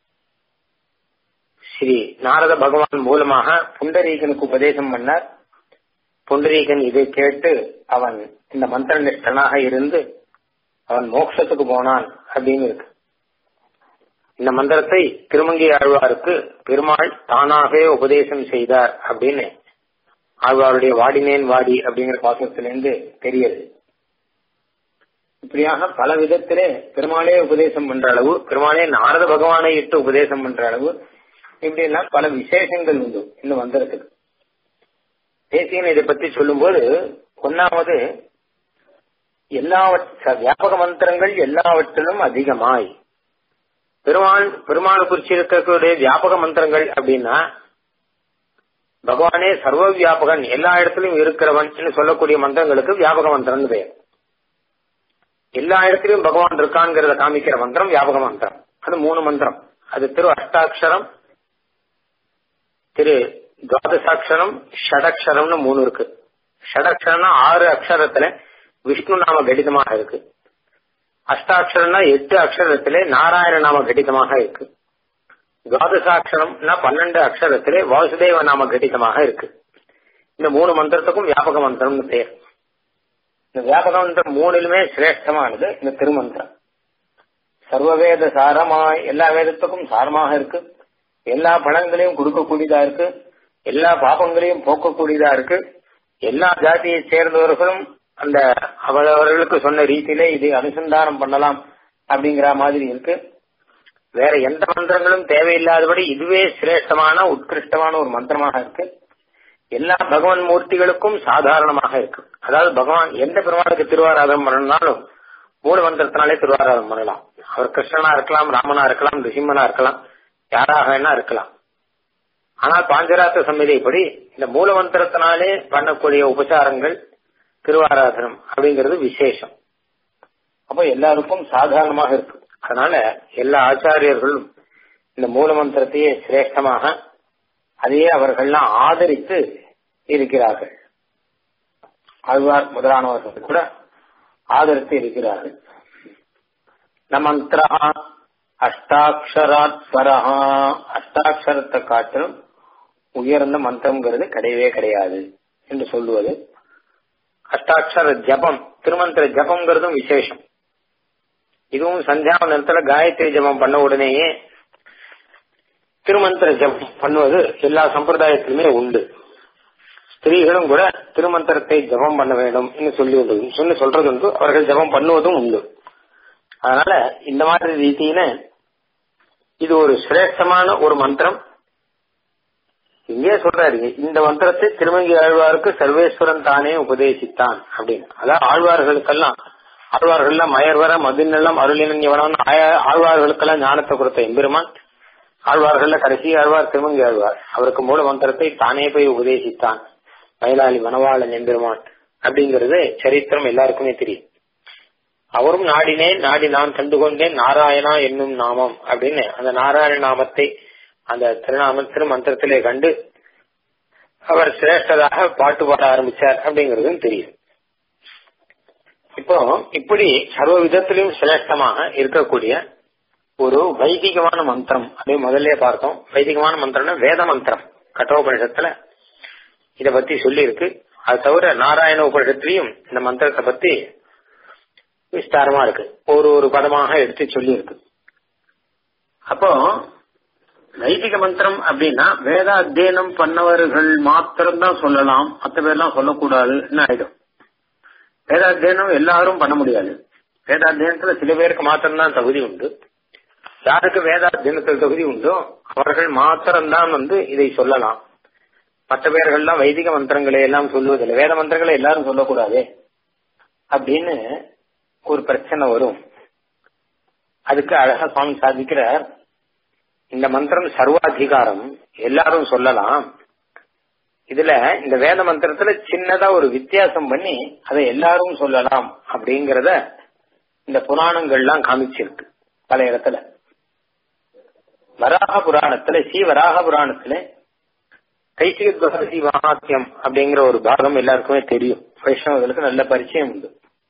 ஸ்ரீ நாரத பகவான் மூலமாக புண்டரீகனுக்கு உபதேசம் பண்ணார் புண்டரீகன் இதை கேட்டு அவன் இந்த மந்திர நிஷ்டனாக இருந்து அவன் மோட்சத்துக்கு போனான் அப்படின்னு இருக்கு இந்த மந்திரத்தை திருமங்கை ஆழ்வாருக்கு பெருமாள் தானாகவே உபதேசம் செய்தார் அப்படின்னு ஆழ்வாருடைய வாடினேன் வாடி அப்படிங்கிற பாசத்திலிருந்து தெரியுது இப்படியாக பல விதத்திலே பெருமாளே உபதேசம் பண்ற அளவு பெருமாளே நாரத பகவானை இட்டு உபதேசம் பண்ற அளவு இப்படி எல்லாம் பல விசேஷங்கள் உண்டு இந்த மந்திரத்துக்கு தேசியன் இதை பத்தி சொல்லும்போது ஒன்னாவது எல்லாவற்ற வியாபக மந்திரங்கள் எல்லாவற்றிலும் அதிகமாய் பெருமாள் பெருமாள் குறிச்சு இருக்கக்கூடிய வியாபக மந்திரங்கள் அப்படின்னா பகவானே சர்வ வியாபகன் எல்லா இடத்திலும் இருக்கிறவன் சொல்லக்கூடிய மந்திரங்களுக்கு வியாபக மந்திரம் பெயர் எல்லா இடத்திலும் பகவான் இருக்கான்ங்கிறத காமிக்கிற மந்திரம் வியாபக மந்திரம் அது மூணு மந்திரம் அது திரு அஷ்டாட்சரம் திரு துவாதசாட்சரம் ஷடக்ஷரம்னு மூணு இருக்கு ஷடக்ஷரம்னா ஆறு அக்ஷரத்துல விஷ்ணு நாம கடிதமாக இருக்கு அஷ்டாட்சரம்னா எட்டு அக்ஷரத்திலே நாராயண நாம கடிதமாக இருக்கு துவாதசாட்சரம்னா பன்னெண்டு அக்ஷரத்திலே வாசுதேவ நாம கடிதமாக இருக்கு இந்த மூணு மந்திரத்துக்கும் வியாபக மந்திரம்னு பேர் இந்த வியாபக மந்திரம் மூணிலுமே சிரேஷ்டமானது இந்த திருமந்திரம் சர்வவேத சாரமாய் எல்லா வேதத்துக்கும் சாரமாக இருக்கு எல்லா பலன்களையும் கொடுக்கக்கூடியதா இருக்கு எல்லா பாபங்களையும் போக்கக்கூடியதா இருக்கு எல்லா ஜாதியை சேர்ந்தவர்களும் அந்த அவரவர்களுக்கு சொன்ன ரீதியிலே இதை அனுசந்தானம் பண்ணலாம் அப்படிங்கிற மாதிரி இருக்கு வேற எந்த மந்திரங்களும் தேவையில்லாதபடி இதுவே சிரேஷ்டமான உத்கிருஷ்டமான ஒரு மந்திரமாக இருக்கு எல்லா பகவான் மூர்த்திகளுக்கும் சாதாரணமாக இருக்கு அதாவது பகவான் எந்த பெருமாளுக்கு திருவாராதனம் பண்ணனாலும் மூல மந்திரத்தினாலே திருவாராதனம் பண்ணலாம் அவர் கிருஷ்ணனா இருக்கலாம் ராமனா இருக்கலாம் ரிசிம்மனா இருக்கலாம் யாராக வேணா இருக்கலாம் ஆனால் பாஞ்சராத்திர சம்மிதைப்படி இந்த மூல மந்திரத்தினாலே பண்ணக்கூடிய உபசாரங்கள் திருவாராதனம் அப்படிங்கிறது விசேஷம் அப்போ எல்லாருக்கும் சாதாரணமாக இருக்கு அதனால எல்லா ஆச்சாரியர்களும் இந்த மூல மந்திரத்தையே சிரேஷ்டமாக அதையே அவர்கள்லாம் ஆதரித்து இருக்கிறார்கள் ஆழ்வார் முதலானவர்கள் கூட ஆதரித்து இருக்கிறார்கள் நமந்திரா அஷ்டாட்சராத் பரஹா அஷ்டாட்சரத்தை காட்டிலும் உயர்ந்த மந்திரம்ங்கிறது கிடையவே கிடையாது என்று சொல்லுவது அஷ்டாட்சர ஜபம் திருமந்திர ஜபம்ங்கிறதும் விசேஷம் இதுவும் சந்தியாவனத்துல காயத்ரி ஜபம் பண்ண உடனேயே திருமந்திர ஜபம் பண்ணுவது எல்லா சம்பிரதாயத்திலுமே உண்டு ஸ்திரீகளும் கூட திருமந்திரத்தை ஜபம் பண்ண வேண்டும் சொல்லி உண்டு சொல்லி சொல்றது உண்டு அவர்கள் ஜபம் பண்ணுவதும் உண்டு அதனால இந்த மாதிரி ரீதியில இது ஒரு சிரேஷ்டமான ஒரு மந்திரம் இங்கே சொல்றாரு இந்த மந்திரத்தை திருமங்கி ஆழ்வாருக்கு சர்வேஸ்வரன் தானே உபதேசித்தான் அப்படின்னு அதாவது ஆழ்வார்களுக்கெல்லாம் ஆழ்வார்கள்லாம் மயர்வர மதுநெல்லாம் அருளினன் எவனவன் ஆழ்வார்களுக்கெல்லாம் ஞானத்தை கொடுத்த எம்பெருமான் ஆழ்வார்கள்ல கடைசி ஆழ்வார் திருமங்கி ஆழ்வார் அவருக்கு மூல மந்திரத்தை தானே போய் உபதேசித்தான் மயிலாளி வனவாளன் எம்பெருமான் அப்படிங்கறது சரித்திரம் எல்லாருக்குமே தெரியும் அவரும் நாடினேன் நாடி நான் கண்டுகொண்டேன் நாராயணா என்னும் நாமம் அப்படின்னு அந்த நாராயண நாமத்தை அந்த திருநாம திருமந்திரத்திலே கண்டு அவர் சிரேஷ்டதாக பாட்டு பாட ஆரம்பிச்சார் அப்படிங்கறதும் தெரியும் இப்போ இப்படி சர்வ விதத்திலும் சிரேஷ்டமாக இருக்கக்கூடிய ஒரு வைதிகமான மந்திரம் அதே முதல்ல பார்த்தோம் வைதிகமான மந்திரம்னா வேத மந்திரம் கட்டோபனிஷத்துல இத பத்தி சொல்லி இருக்கு அது தவிர நாராயண உபனிஷத்துலயும் இந்த மந்திரத்தை பத்தி விஸ்தாரமா இருக்கு ஒரு ஒரு பதமாக எடுத்து சொல்லி இருக்கு அப்போ வைதிக மந்திரம் அப்படின்னா வேத அத்தியனம் பண்ணவர்கள் மாத்திரம்தான் சொல்லலாம் மற்ற பேர்லாம் சொல்லக்கூடாதுன்னு ஆயிடும் வேதாத்தியனம் எல்லாரும் பண்ண முடியாது வேதாத்தியனத்துல சில பேருக்கு மாத்திரம்தான் தகுதி உண்டு யாருக்கு வேதாத்தியனத்தில் தகுதி உண்டோ அவர்கள் மாத்திரம்தான் வந்து இதை சொல்லலாம் மற்ற பேர்கள்லாம் வைதிக மந்திரங்களை எல்லாம் சொல்லுவதில்லை வேத மந்திரங்களை எல்லாரும் சொல்லக்கூடாதே அப்படின்னு ஒரு பிரச்சனை வரும் அதுக்கு அழகா சுவாமி சாதிக்கிறார் இந்த மந்திரம் சர்வாதிகாரம் எல்லாரும் சொல்லலாம் இதுல இந்த வேத மந்திரத்துல சின்னதா ஒரு வித்தியாசம் பண்ணி அதை எல்லாரும் சொல்லலாம் அப்படிங்கறத இந்த புராணங்கள்லாம் காமிச்சிருக்கு பல இடத்துல வராக புராணத்துல ஸ்ரீ வராக புராணத்துல கைசிகத்வசி மகாத்தியம் அப்படிங்கிற ஒரு பாகம் எல்லாருக்குமே தெரியும் வைஷ்ணவர்களுக்கு நல்ல பரிச்சயம் உண்டு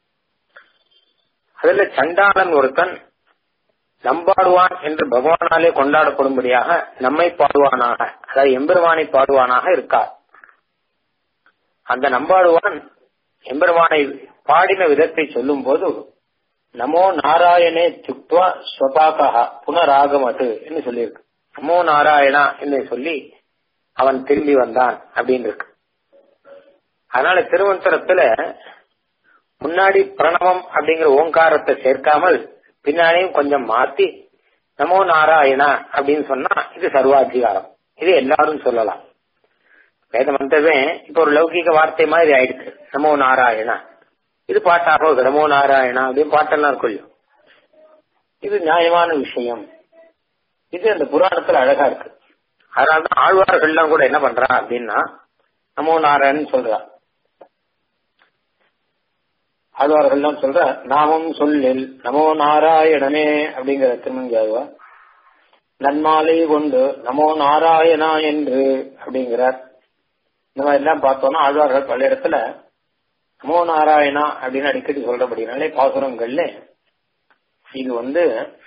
அதுல சண்டாளன் ஒருத்தன் நம்பாடுவான் என்று பகவானாலே கொண்டாடப்படும்படியாக நம்மை பாடுவானாக அதாவது எம்பெருமானை பாடுவானாக இருக்கார் அந்த நம்பாடுவான் எம்பெருமானை பாடின விதத்தை சொல்லும் போது நமோ நாராயணே துக்துவா ஸ்வபாகா புனராகமது என்று சொல்லியிருக்கு நமோ நாராயணா என்று சொல்லி அவன் திரும்பி வந்தான் அப்படின்னு இருக்கு அதனால திருவந்தரத்துல முன்னாடி பிரணவம் அப்படிங்கிற ஓங்காரத்தை சேர்க்காமல் பின்னாடியும் கொஞ்சம் மாத்தி நமோ நாராயணா அப்படின்னு சொன்னா இது சர்வாதிகாரம் இது எல்லாரும் சொல்லலாம் வேத மந்திரமே இப்ப ஒரு லௌகிக வார்த்தை மாதிரி ஆயிடுச்சு நமோ நாராயணா இது பாட்டாக நமோ நாராயணா அப்படின்னு பாட்டெல்லாம் இருக்கும் இது நியாயமான விஷயம் இது அந்த புராணத்துல அழகா இருக்கு அதனாலதான் ஆழ்வார்கள்லாம் கூட என்ன பண்றா அப்படின்னா நமோ நாராயணன் சொல்றா ஆழ்வார்கள்லாம் சொல்ற நாமம் சொல்லில் நமோ நாராயணனே அப்படிங்கிற திருமங்கியாழ்வா நன்மாலை கொண்டு நமோ நாராயணா என்று அப்படிங்கிறார் இந்த மாதிரி எல்லாம் பார்த்தோம்னா ஆழ்வார்கள் பல இடத்துல நமோ நாராயணா அப்படின்னு அடிக்கடி சொல்றபடினாலே பாசுரங்கள்ல இது வந்து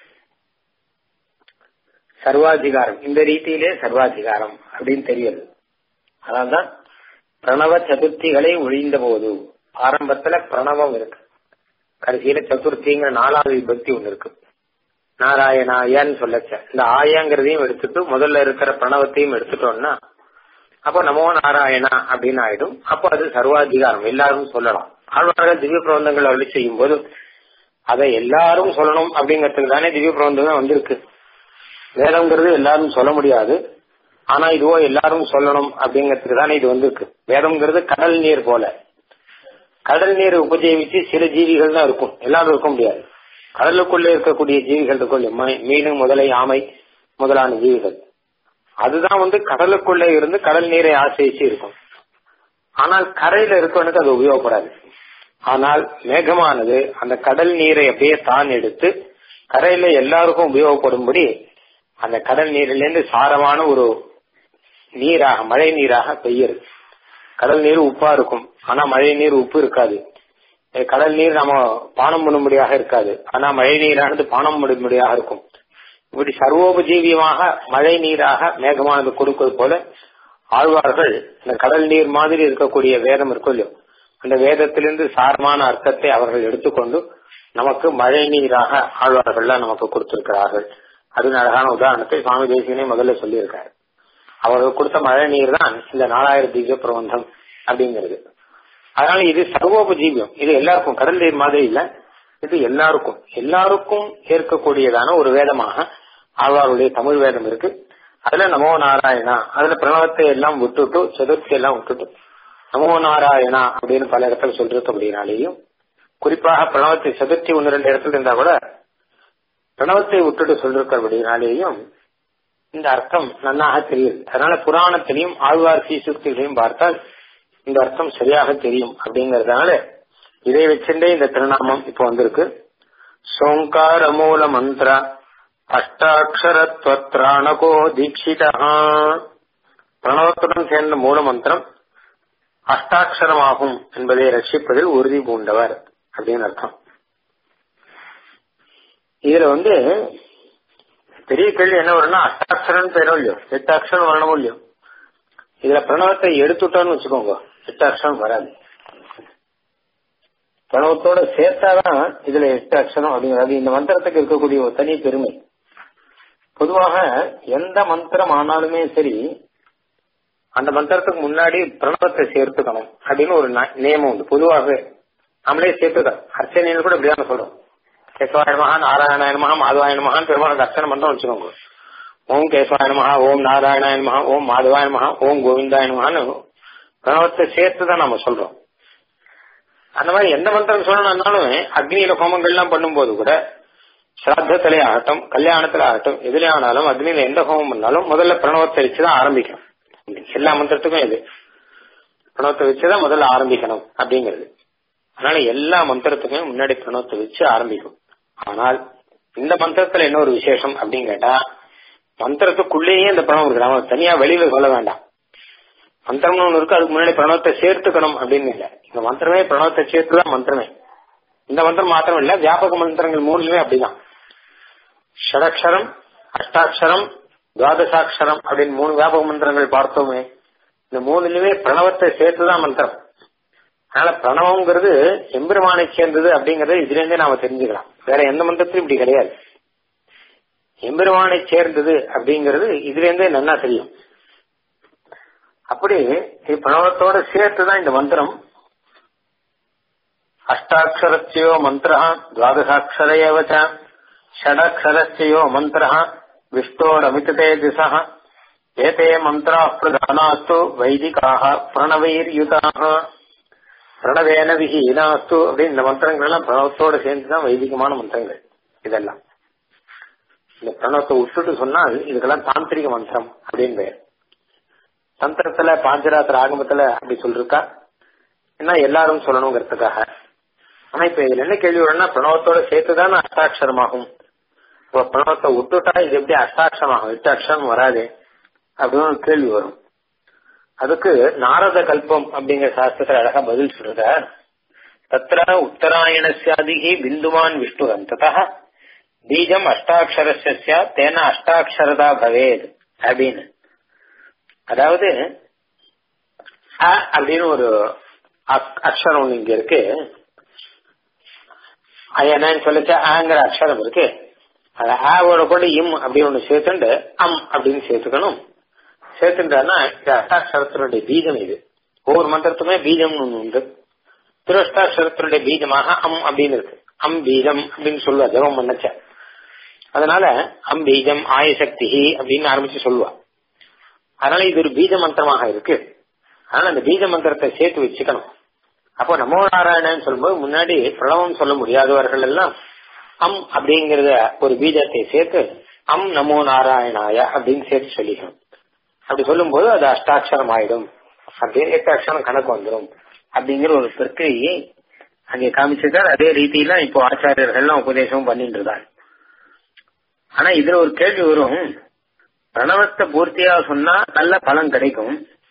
சர்வாதிகாரம் இந்த ரீதியிலே சர்வாதிகாரம் அப்படின்னு தெரியுது அதனால்தான் பிரணவ சதுர்த்திகளை ஒழிந்த போது ஆரம்பத்துல பிரணவம் இருக்கு கடைசியில சதுர்த்திங்கிற நாலாவது விபக்தி ஒண்ணு இருக்கு நாராயணாயன்னு சொல்லச்ச இந்த ஆயங்கிறதையும் எடுத்துட்டு முதல்ல இருக்கிற பிரணவத்தையும் எடுத்துட்டோம்னா அப்போ நமோ நாராயணா அப்படின்னு ஆயிடும் அப்போ அது சர்வாதிகாரம் எல்லாரும் சொல்லலாம் ஆழ்வார்கள் திவ்ய பிரபந்தங்கள் அருளி செய்யும் போது அதை எல்லாரும் சொல்லணும் அப்படிங்கறதுக்கு தானே திவ்ய பிரபந்தமே வந்திருக்கு வேதம்ங்கிறது எல்லாரும் சொல்ல முடியாது ஆனா இதுவோ எல்லாரும் சொல்லணும் அப்படிங்கறதுக்கு தானே இது வந்திருக்கு வேதம்ங்கிறது கடல் நீர் போல கடல் நீரை உபஜீவிச்சு சில ஜீவிகள் தான் இருக்கும் எல்லாரும் இருக்க முடியாது கடலுக்குள்ளே இருக்கக்கூடிய ஜீவிகள் இருக்கும் மீன் முதலை ஆமை முதலான ஜீவிகள் அதுதான் வந்து கடலுக்குள்ளே இருந்து கடல் நீரை ஆசிரிச்சு இருக்கும் ஆனால் கரையில இருக்கவனுக்கு அது உபயோகப்படாது ஆனால் மேகமானது அந்த கடல் நீரை அப்படியே தான் எடுத்து கரையில எல்லாருக்கும் உபயோகப்படும்படி அந்த கடல் நீரிலிருந்து சாரமான ஒரு நீராக மழை நீராக பெய்யுது கடல் நீர் உப்பா இருக்கும் ஆனா மழை நீர் உப்பு இருக்காது கடல் நீர் நம்ம பானம் பண்ணும்படியாக இருக்காது ஆனா மழை நீரானது பானம் பண்ணும்படியாக இருக்கும் இப்படி சர்வோபஜீவியமாக மழை நீராக மேகமானது கொடுப்பது போல ஆழ்வார்கள் இந்த கடல் நீர் மாதிரி இருக்கக்கூடிய வேதம் இருக்கும் இல்லையோ அந்த வேதத்திலிருந்து சாரமான அர்த்தத்தை அவர்கள் எடுத்துக்கொண்டு நமக்கு மழை நீராக ஆழ்வார்கள்லாம் நமக்கு கொடுத்திருக்கிறார்கள் அதுன்னு அழகான உதாரணத்தை சுவாமி தேசியனே முதல்ல சொல்லியிருக்காரு அவர்கள் கொடுத்த மழை நீர் தான் இந்த நாலாயிரம் திவ்ய பிரபந்தம் அப்படிங்கிறது அதனால இது சர்வோபஜீவியம் இது எல்லாருக்கும் கடல் நீர் மாதிரி இல்ல இது எல்லாருக்கும் எல்லாருக்கும் ஏற்கக்கூடியதான ஒரு வேதமாக ஆழ்வாருடைய தமிழ் வேதம் இருக்கு அதுல நமோ நாராயணா அதுல பிரணவத்தை எல்லாம் விட்டுட்டு சதுர்த்தி எல்லாம் விட்டுட்டு நமோ நாராயணா அப்படின்னு பல இடத்துல சொல்றது அப்படின்னாலேயும் குறிப்பாக பிரணவத்தை சதுர்த்தி ஒன்னு ரெண்டு இடத்துல இருந்தா கூட பிரணவத்தை விட்டுட்டு சொல்லிருக்கிறபடினாலேயும் இந்த அர்த்தம் நன்னாக தெரியுது அதனால புராணத்திலையும் ஆழ்வார் சீசுக்திகளையும் பார்த்தால் இந்த அர்த்தம் சரியாக தெரியும் அப்படிங்கறதுனால இதை வச்சுட்டே இந்த திருநாமம் இப்ப வந்திருக்கு சோங்கார மூல மந்திர அஷ்டாட்சரத்வத்ராணகோ தீட்சிதா பிரணவத்துடன் சேர்ந்த மூல மந்திரம் அஷ்டாட்சரமாகும் என்பதை ரட்சிப்பதில் உறுதி பூண்டவர் அப்படின்னு அர்த்தம் இதுல வந்து பெரிய கேள்வி என்ன வரும்னா அஷ்டாட்சரம் பேரும் இல்லையோ எட்டு அக்ஷரம் வரணும் இல்லையோ இதுல பிரணவத்தை எடுத்துட்டோம்னு வச்சுக்கோங்க எட்டு அக்ஷரம் வராது பிரணவத்தோட சேர்த்தாதான் இதுல எட்டு அக்ஷரம் அப்படிங்கிறது இந்த மந்திரத்துக்கு இருக்கக்கூடிய ஒரு தனி பெருமை பொதுவாக எந்த மந்திரம் ஆனாலுமே சரி அந்த மந்திரத்துக்கு முன்னாடி பிரணவத்தை சேர்த்துக்கணும் அப்படின்னு ஒரு நியமம் உண்டு பொதுவாக நம்மளே சேர்த்துக்கலாம் அர்ச்சனையில் கூட இப்படிதான் சொல்றோம் கேசவாய மகா நாராயணாய மகா மாதவாய மகான் பெருமாளுக்கு அர்ச்சனை பண்றோம் வச்சுக்கோங்க ஓம் கேசவாய மகா ஓம் நாராயணாய மகா ஓம் மாதவாய மகா ஓம் கோவிந்தாய மகான்னு பிரணவத்தை சேர்த்து தான் நம்ம சொல்றோம் அந்த மாதிரி எந்த மந்திரம் சொல்லணும்னாலும் அக்னியில ஹோமங்கள்லாம் பண்ணும்போது கூட சிராத்தத்திலே ஆகட்டும் கல்யாணத்துல ஆகட்டும் எதுல ஆனாலும் அக்னியில எந்த ஹோமம் பண்ணாலும் முதல்ல பிரணவத்தை வச்சுதான் ஆரம்பிக்கணும் எல்லா மந்திரத்துக்கும் இது பிரணவத்தை வச்சுதான் முதல்ல ஆரம்பிக்கணும் அப்படிங்கிறது அதனால எல்லா மந்திரத்துக்குமே முன்னாடி பிரணவத்தை வச்சு ஆரம்பிக்கும் ஆனால் இந்த மந்திரத்துல என்ன ஒரு விசேஷம் அப்படின்னு கேட்டா மந்திரத்துக்குள்ளேயே இந்த பிரணவம் இருக்கு நம்ம தனியா வெளியில சொல்ல வேண்டாம் மந்திரம்னு ஒண்ணு இருக்கு அதுக்கு முன்னாடி பிரணவத்தை சேர்த்துக்கணும் அப்படின்னு இல்ல இந்த மந்திரமே பிரணவத்தை சேர்த்துதான் மந்திரமே இந்த மந்திரம் மாத்திரம் இல்ல வியாபக மந்திரங்கள் மூணுலயுமே அப்படிதான் ஷடக்ஷரம் அஷ்டாட்சரம் துவாதசாட்சரம் அப்படின்னு மூணு வியாபக மந்திரங்கள் பார்த்தோமே இந்த மூணுலயுமே பிரணவத்தை சேர்த்துதான் மந்திரம் அதனால பிரணவங்கிறது எம்பெருமானை சேர்ந்தது அப்படிங்கறது இதுல இருந்தே நாம தெரிஞ்சுக்கலாம் வேற எந்த மந்திரத்திலும் இப்படி கிடையாது எம்பெருமானை சேர்ந்தது அப்படிங்கிறது இதுல இருந்தே நல்லா தெரியும் அப்படி பிரணவத்தோட சேர்த்துதான் இந்த மந்திரம் அஷ்டாட்சரஸ்யோ மந்திர துவாதசாட்சரையவச்ச ஷடக்ஷரஸ்யோ மந்திர விஷ்ணோரமித தேஜச ஏதே மந்திரா பிரதானாஸ்து வைதிகாக பிரணவைர்யுதாக பிரணவேன விஹீனாஸ்து அப்படின்னு இந்த மந்திரங்கள் எல்லாம் பிரணவத்தோட சேர்ந்துதான் வைதிகமான மந்திரங்கள் இதெல்லாம் இந்த பிரணவத்தை விட்டுட்டு சொன்னால் இதுக்கெல்லாம் தாந்திரிக மந்திரம் அப்படின்னு பெயர் தந்திரத்துல பாஞ்சராத்திர ஆகமத்துல அப்படி சொல்லிருக்கா என்ன எல்லாரும் சொல்லணுங்கிறதுக்காக ஆனா இப்ப இதுல என்ன கேள்வி வரும்னா பிரணவத்தோட சேர்த்துதான் அஷ்டாட்சரமாகும் இப்போ பிரணவத்தை விட்டுட்டா இது எப்படி அஷ்டாட்சரமாகும் எட்டு அக்ஷரம் வராது அப்படின்னு ஒரு கேள்வி வரும் அதுக்கு நாரத கல்பம் அப்படிங்கிற சாஸ்திரத்துல அழகா பதில் சொல்ற தத்திர உத்தராயணசியாதிகி பிந்துமான் விஷ்ணு ததா பீஜம் அஷ்டாட்சரஸ்ய தேன அஷ்டாட்சரதா பவேத் அப்படின்னு அதாவது அ அப்படின்னு ஒரு அக்ஷரம் ஒண்ணு இங்க இருக்கு என்னன்னு சொல்லிச்சு ஆங்கிற அக்ஷரம் இருக்கு அது ஆவோட கூட இம் அப்படின்னு ஒண்ணு சேர்த்துண்டு அம் அப்படின்னு சேர்த்துக்கணும் சேர்த்துட்டான்னா இது அஷ்டாட்சரத்தினுடைய பீஜம் இது ஒவ்வொரு மந்திரத்துமே பீஜம்னு ஒண்ணு உண்டு திருஷ்டாட்சரத்தினுடைய பீஜமாக அம் அப்படின்னு இருக்கு அம் பீஜம் அப்படின்னு சொல்லுவா ஜெபம் பண்ணச்ச அதனால அம் பீஜம் ஆயசக்தி அப்படின்னு ஆரம்பிச்சு சொல்லுவா அதனால இது ஒரு பீஜ மந்திரமாக இருக்கு அதனால அந்த பீஜ மந்திரத்தை சேர்த்து வச்சுக்கணும் அப்போ நமோ நாராயணன் சொல்லும்போது முன்னாடி பிரணவம் சொல்ல முடியாதவர்கள் எல்லாம் அம் அப்படிங்கறத ஒரு பீஜத்தை சேர்த்து அம் நமோ நாராயணாய அப்படின்னு சேர்த்து சொல்லிக்கணும் அப்படி சொல்லும்போது அது அஷ்டாட்சரம் ஆயிடும் அப்படியே எட்டு அக்ஷரம் கணக்கு வந்துடும் அப்படிங்கிற ஒரு பிரக்கிரியை அங்கே காமிச்சிருக்கார் அதே ரீதியில இப்போ ஆச்சாரியர்கள்லாம் உபதேசமும் பண்ணிட்டு இருக்காங்க ஆனா இதுல ஒரு கேள்வி வரும் பிரணவத்தை பூர்த்தியா சொன்னா நல்ல பலன் கிடைக்கும்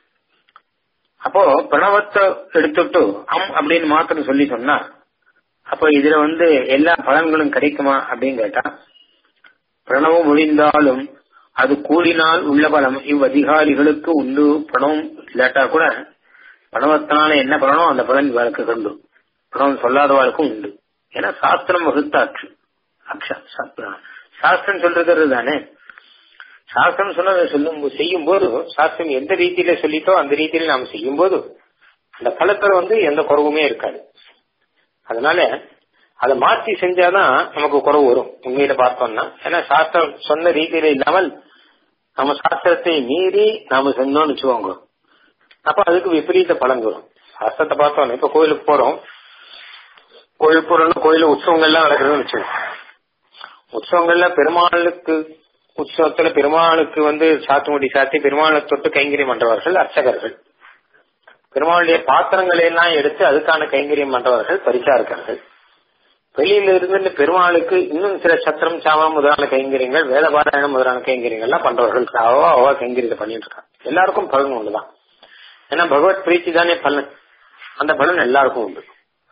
அப்போ பிரணவத்தை எடுத்துட்டு அம் அப்படின்னு மாத்திரம் சொல்லி சொன்னா அப்போ இதுல வந்து எல்லா பலன்களும் கிடைக்குமா அப்படின்னு கேட்டா பிரணவம் ஒழிந்தாலும் அது கூடினால் உள்ள பலம் இவ்வதிகாரிகளுக்கு உண்டு பணம் இல்லாட்டா கூட பணவத்தினால என்ன பலனோ அந்த பலன் இவளுக்கு கண்டு பணம் சொல்லாதவாளுக்கும் உண்டு ஏன்னா சாஸ்திரம் வகுத்த அக்ஷ அக்ஷ சாஸ்திரம் சொல்றது தானே சாஸ்திரம் சொன்னதை சொல்லும் செய்யும் போது சாஸ்திரம் எந்த ரீதியில சொல்லிட்டோ அந்த ரீதியில நாம் செய்யும் போது அந்த பலத்துல வந்து எந்த குறவுமே இருக்காது அதனால அதை மாற்றி செஞ்சாதான் நமக்கு குறவு வரும் உண்மையில பார்த்தோம்னா ஏன்னா சாஸ்திரம் சொன்ன ரீதியில இல்லாமல் நம்ம சாஸ்திரத்தை மீறி நாம செஞ்சோம்னு வச்சுக்கோங்க அப்ப அதுக்கு விபரீத பலன் வரும் சாஸ்திரத்தை பார்த்தோம் இப்ப கோயிலுக்கு போறோம் கோயில் போறோம்னா கோயில உற்சவங்கள்லாம் நடக்குதுன்னு வச்சுக்கோங்க உற்சவங்கள்ல பெருமாளுக்கு உற்சவத்துல பெருமாளுக்கு வந்து சாத்துமுடி சாத்தி பெருமாளை தொட்டு கைங்கரியம் பண்றவர்கள் அர்ச்சகர்கள் பெருமாளுடைய பாத்திரங்களை எல்லாம் எடுத்து அதுக்கான கைங்கரியம் பண்றவர்கள் பரிசாரகர்கள் வெளியில இருந்து பெருமாளுக்கு இன்னும் சில சத்திரம் சாமம் முதலான கைங்கரியங்கள் வேதபாராயணம் முதலான கைங்கரியங்கள்லாம் பண்றவர்கள் அவ அவ கைங்கரியத்தை பண்ணிட்டு இருக்காங்க எல்லாருக்கும் பலன் ஒண்ணுதான் ஏன்னா பகவத் பிரீத்தி தானே பலன் அந்த பலன் எல்லாருக்கும் உண்டு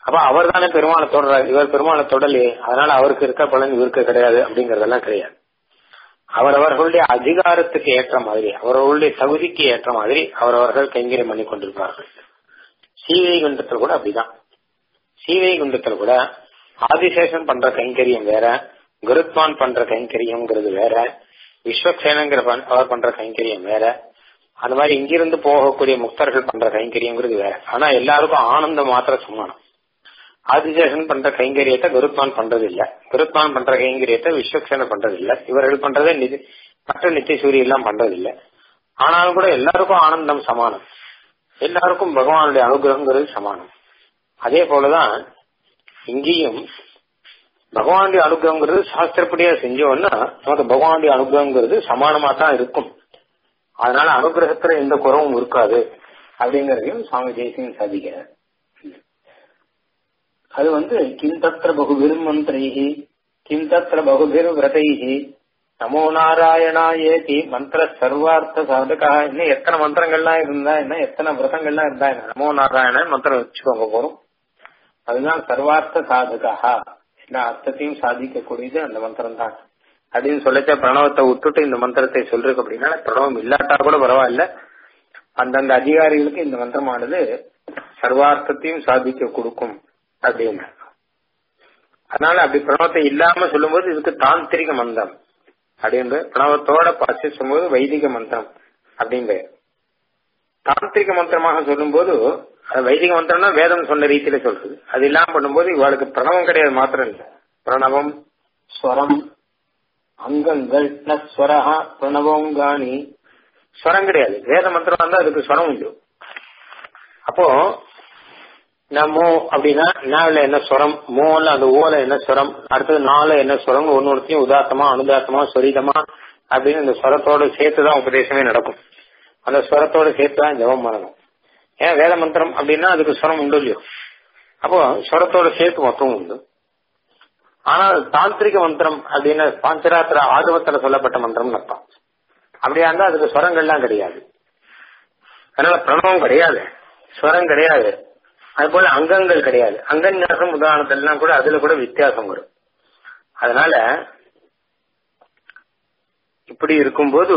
அப்ப அவர் தானே பெருமாளை தொடர்றாரு இவர் பெருமாளை தொடலையே அதனால அவருக்கு இருக்க பலன் இவருக்கு கிடையாது அப்படிங்கறதெல்லாம் கிடையாது அவரவர்களுடைய அதிகாரத்துக்கு ஏற்ற மாதிரி அவரவர்களுடைய தகுதிக்கு ஏற்ற மாதிரி அவரவர்கள் கைங்கரியம் பண்ணி கொண்டிருப்பார்கள் சீவை குண்டத்தில் கூட அப்படிதான் சீவை குண்டத்தில் கூட ஆதிசேஷன் பண்ற கைங்கரியம் வேற குருத்வான் பண்ற கைங்கரியம்ங்கிறது வேற விஸ்வக்சேனங்கிற அவர் பண்ற கைங்கரியம் வேற அந்த மாதிரி இங்கிருந்து போகக்கூடிய முக்தர்கள் பண்ற கைங்கரியங்கிறது வேற ஆனா எல்லாருக்கும் ஆனந்தம் மாத்திர சமானம் ஆதிசேஷன் பண்ற கைங்கரியத்தை குருத்வான் பண்றது இல்ல குருத்வான் பண்ற கைங்கரியத்தை விஸ்வக்சேனர் பண்றது இல்ல இவர்கள் பண்றதை நிதி மற்ற நித்திய சூரிய எல்லாம் பண்றது இல்ல ஆனாலும் கூட எல்லாருக்கும் ஆனந்தம் சமானம் எல்லாருக்கும் பகவானுடைய அனுகிரகங்கிறது சமானம் அதே போலதான் இங்கேயும் பகவானுடைய அனுகிரகங்கிறது சாஸ்திரப்படியா செஞ்சோம்னா நமக்கு பகவானுடைய அனுகிரகங்கிறது சமானமா தான் இருக்கும் அதனால அனுகிரகத்துல எந்த குறவும் இருக்காது அப்படிங்கறதையும் சுவாமி ஜெயசிங் சாதிக்கிறார் அது வந்து கிம் தத்திர பகுபிர் மந்திரைஹி கிம் தத்திர பகுபிர் விரதைஹி நமோ நாராயணாயேதி மந்திர சர்வார்த்த சாதகா இன்னும் எத்தனை மந்திரங்கள்லாம் இருந்தா என்ன எத்தனை விரதங்கள்லாம் இருந்தா என்ன நமோ நாராயணன் மந்திரம் வச்சுக்கோங்க போறோம் அதுதான் சர்வார்த்த சாதகா எல்லா அர்த்தத்தையும் சாதிக்கக்கூடியது அந்த மந்திரம் தான் அப்படின்னு சொல்லிச்ச பிரணவத்தை விட்டுட்டு இந்த மந்திரத்தை சொல்றதுக்கு அப்படின்னா பிரணவம் இல்லாட்டா கூட பரவாயில்ல அந்தந்த அதிகாரிகளுக்கு இந்த மந்திரமானது சர்வார்த்தத்தையும் சாதிக்க கொடுக்கும் அப்படின்னு அதனால அப்படி பிரணவத்தை இல்லாம சொல்லும்போது இதுக்கு தாந்திரிக மந்திரம் அப்படின்னு பிரணவத்தோட பாசி சொல்லும்போது வைதிக மந்திரம் அப்படின்ற தாந்திரிக மந்திரமாக சொல்லும்போது அது வைதிக மந்திரம்னா வேதம் சொன்ன ரீதியில சொல்றது அது இல்லாம பண்ணும்போது இவாளுக்கு பிரணவம் கிடையாது மாத்திரம் இல்ல பிரணவம் ஸ்வரம் அங்கங்கள் ஸ்வரஹா பிரணவங்காணி ஸ்வரம் கிடையாது வேத மந்திரம் வந்தா அதுக்கு ஸ்வரம் உண்டு அப்போ மோ அப்படின்னா நால என்ன ஸ்வரம் மோல அந்த ஓல என்ன ஸ்வரம் அடுத்தது நால என்ன ஸ்வரம் ஒன்னு ஒருத்தையும் உதாத்தமா அனுதாத்தமா சொரிதமா அப்படின்னு இந்த ஸ்வரத்தோட சேர்த்துதான் உபதேசமே நடக்கும் அந்த ஸ்வரத்தோட சேர்த்து தான் ஜபம் பண்ணணும் ஏன் வேத மந்திரம் அப்படின்னா அதுக்கு ஸ்வரம் உண்டு இல்லையோ அப்போ ஸ்வரத்தோட சேர்த்து மொத்தம் உண்டு ஆனால் தாந்திரிக மந்திரம் அப்படின்னு பாஞ்சராத்திர ஆகவத்துல சொல்லப்பட்ட மந்திரம் அர்த்தம் அப்படியா இருந்தா அதுக்கு ஸ்வரங்கள்லாம் கிடையாது அதனால பிரணவம் கிடையாது ஸ்வரம் கிடையாது அது போல அங்கங்கள் கிடையாது அங்கன்யாசம் உதாரணத்திலாம் கூட அதுல கூட வித்தியாசம் வரும் அதனால இப்படி இருக்கும்போது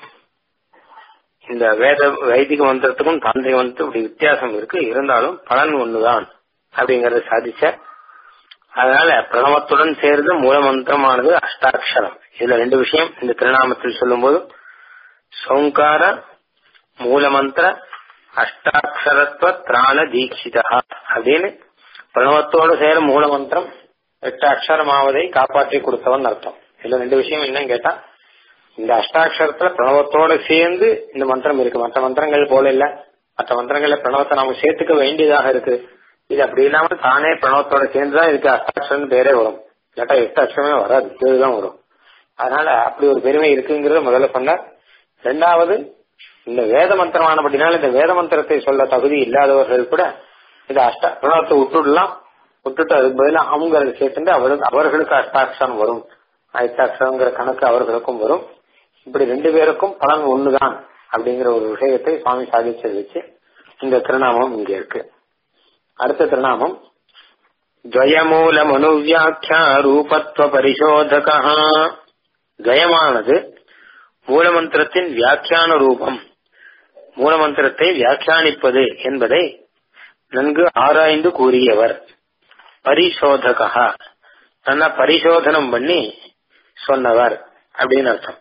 இந்த வேத வைதிக மந்திரத்துக்கும் தாந்திரிக மந்திரத்துக்கும் இப்படி வித்தியாசம் இருக்கு இருந்தாலும் பலன் ஒண்ணுதான் அப்படிங்கறத சாதிச்ச அதனால பிரணவத்துடன் சேர்ந்து மூல மந்திரமானது அஷ்டாட்சரம் இதுல ரெண்டு விஷயம் இந்த திருநாமத்தில் சொல்லும்போது சௌங்கார மூலமந்திர அஷ்டாட்சரத்துவ திராண தீட்சிதா அப்படின்னு பிரணவத்தோடு சேர மூல மந்திரம் எட்டு அக்ஷரமாவதை காப்பாற்றி கொடுத்தவன் அர்த்தம் இதுல ரெண்டு விஷயம் என்னன்னு கேட்டா இந்த அஷ்டாட்சரத்துல பிரணவத்தோட சேர்ந்து இந்த மந்திரம் இருக்கு மற்ற மந்திரங்கள் போல இல்ல மற்ற மந்திரங்கள்ல பிரணவத்தை நாம சேர்த்துக்க வேண்டியதாக இருக்கு இது அப்படி இல்லாம தானே பிரணவத்தோட சேர்ந்துதான் இதுக்கு அஷ்டாட்சரம் பேரே வரும் இல்லாட்டா எட்டு அக்ஷரமே வராது இதுதான் வரும் அதனால அப்படி ஒரு பெருமை இருக்குங்கிறத முதல்ல சொன்ன ரெண்டாவது இந்த வேத மந்திரமானபடினால இந்த வேத மந்திரத்தை சொல்ல தகுதி இல்லாதவர்கள் கூட இந்த அஷ்ட பிரணவத்தை விட்டுடலாம் விட்டுட்டு அதுக்கு பதிலாக அவங்க அதை சேர்த்துட்டு அவருக்கு அவர்களுக்கு அஷ்டாட்சரம் வரும் அஷ்டாட்சரங்கிற கணக்கு அவர்களுக்கும் வரும் இப்படி ரெண்டு பேருக்கும் பலன் ஒண்ணுதான் அப்படிங்கிற ஒரு விஷயத்தை சுவாமி சாதிச்சது வச்சு இந்த திருநாமம் இங்க இருக்கு அடுத்த திருநாமம் துவயமூல மனுவியாக்கியா ரூபத்துவ பரிசோதக துவயமானது மூலமந்திரத்தின் வியாக்கியான ரூபம் மூலமந்திரத்தை வியாக்கியானிப்பது என்பதை நன்கு ஆராய்ந்து கூறியவர் பரிசோதகா நல்லா பரிசோதனம் பண்ணி சொன்னவர் அப்படின்னு அர்த்தம்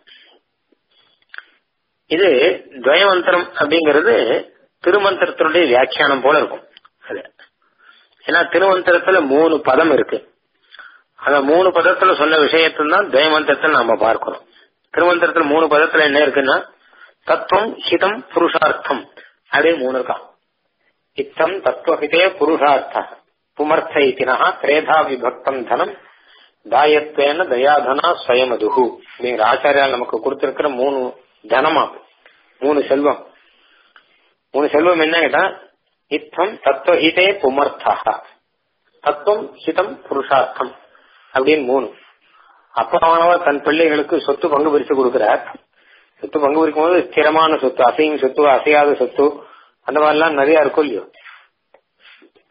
இது துவயமந்திரம் அப்படிங்கிறது திருமந்திரத்தினுடைய வியாக்கியானம் போல இருக்கும் அது ஏன்னா திருமந்திரத்துல மூணு பதம் இருக்கு அந்த மூணு பதத்துல சொன்ன விஷயத்தான் தான் துவயமந்திரத்தில் நாம பார்க்கிறோம் திருமந்திரத்துல மூணு பதத்துல என்ன இருக்குன்னா தத்துவம் ஹிதம் புருஷார்த்தம் அப்படின்னு மூணு இருக்கான் இத்தம் தத்துவஹிதே புருஷார்த்த புமர்த்த இத்தினா திரேதா விபக்தம் தனம் தாயத்வேன தயாதனா ஸ்வயமதுகு அப்படிங்கிற ஆச்சாரியால் நமக்கு கொடுத்திருக்கிற மூணு தனமா மூணு செல்வம் மூணு செல்வம் என்ன கேட்டா இத்தம் தத்துவஹிதே புமர்த்தா தத்துவம் ஹிதம் புருஷார்த்தம் அப்படின்னு மூணு அப்பாவானவர் தன் பிள்ளைகளுக்கு சொத்து பங்கு பிரிச்சு கொடுக்கிறார் சொத்து பங்கு பிரிக்கும் போது ஸ்திரமான சொத்து அசையும் சொத்து அசையாத சொத்து அந்த மாதிரிலாம் நிறைய இருக்கும் இல்லையோ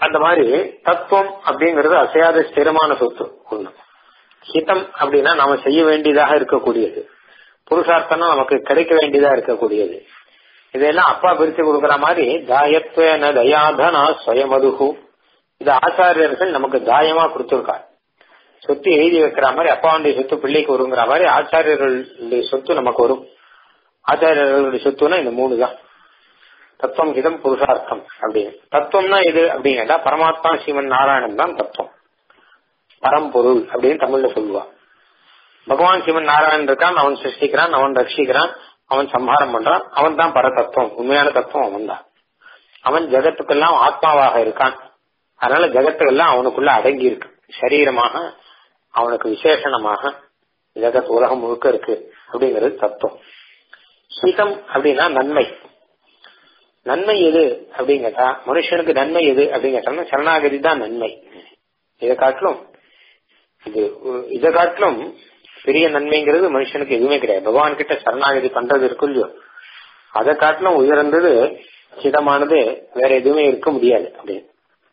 அந்த மாதிரி தத்துவம் அப்படிங்கிறது அசையாத ஸ்திரமான சொத்து ஒண்ணு ஹிதம் அப்படின்னா நாம செய்ய வேண்டியதாக இருக்கக்கூடியது புருஷார்த்தம்னா நமக்கு கிடைக்க வேண்டியதா இருக்கக்கூடியது இதெல்லாம் அப்பா பிரிச்சு கொடுக்கிற மாதிரி தாயத்வேன தயாதனா ஸ்வயமதுகு இது ஆச்சாரியர்கள் நமக்கு தாயமா கொடுத்திருக்கார் சொத்து எழுதி வைக்கிற மாதிரி அப்பாவுடைய சொத்து பிள்ளைக்கு வருங்கிற மாதிரி ஆச்சாரியர்களுடைய சொத்து நமக்கு வரும் ஆச்சாரியர்களுடைய சொத்துனா இந்த மூணு தான் தத்துவம் ஹிதம் புருஷார்த்தம் அப்படின்னு தத்துவம்னா எது அப்படின்னா பரமாத்மா சிவன் நாராயணன் தான் தத்துவம் பரம்பொருள் அப்படின்னு தமிழ்ல சொல்லுவா பகவான் சிவன் நாராயணன் இருக்கான் அவன் சிருஷ்டிக்கிறான் அவன் ரட்சிக்கிறான் அவன் சம்ஹாரம் பண்றான் அவன் தான் பரதத்துவம் உண்மையான தத்துவம் அவன் தான் அவன் ஜெகத்துக்கெல்லாம் ஆத்மாவாக இருக்கான் அதனால ஜெகத்துக்கெல்லாம் அவனுக்குள்ள அடங்கி இருக்கு சரீரமாக அவனுக்கு விசேஷணமாக ஜெகத் உலகம் முழுக்க இருக்கு அப்படிங்கிறது தத்துவம் ஹிதம் அப்படின்னா நன்மை நன்மை எது அப்படின்னு கேட்டா மனுஷனுக்கு நன்மை எது அப்படின்னு கேட்டோம்னா சரணாகதி தான் நன்மை இதை காட்டிலும் இது இதை காட்டிலும் பெரிய நன்மைங்கிறது மனுஷனுக்கு எதுவுமே கிடையாது பகவான் கிட்ட சரணாகதி பண்றது இருக்கு இல்லையோ அதை காட்டிலும் உயர்ந்தது ஹிதமானது வேற எதுவுமே இருக்க முடியாது அப்படின்னு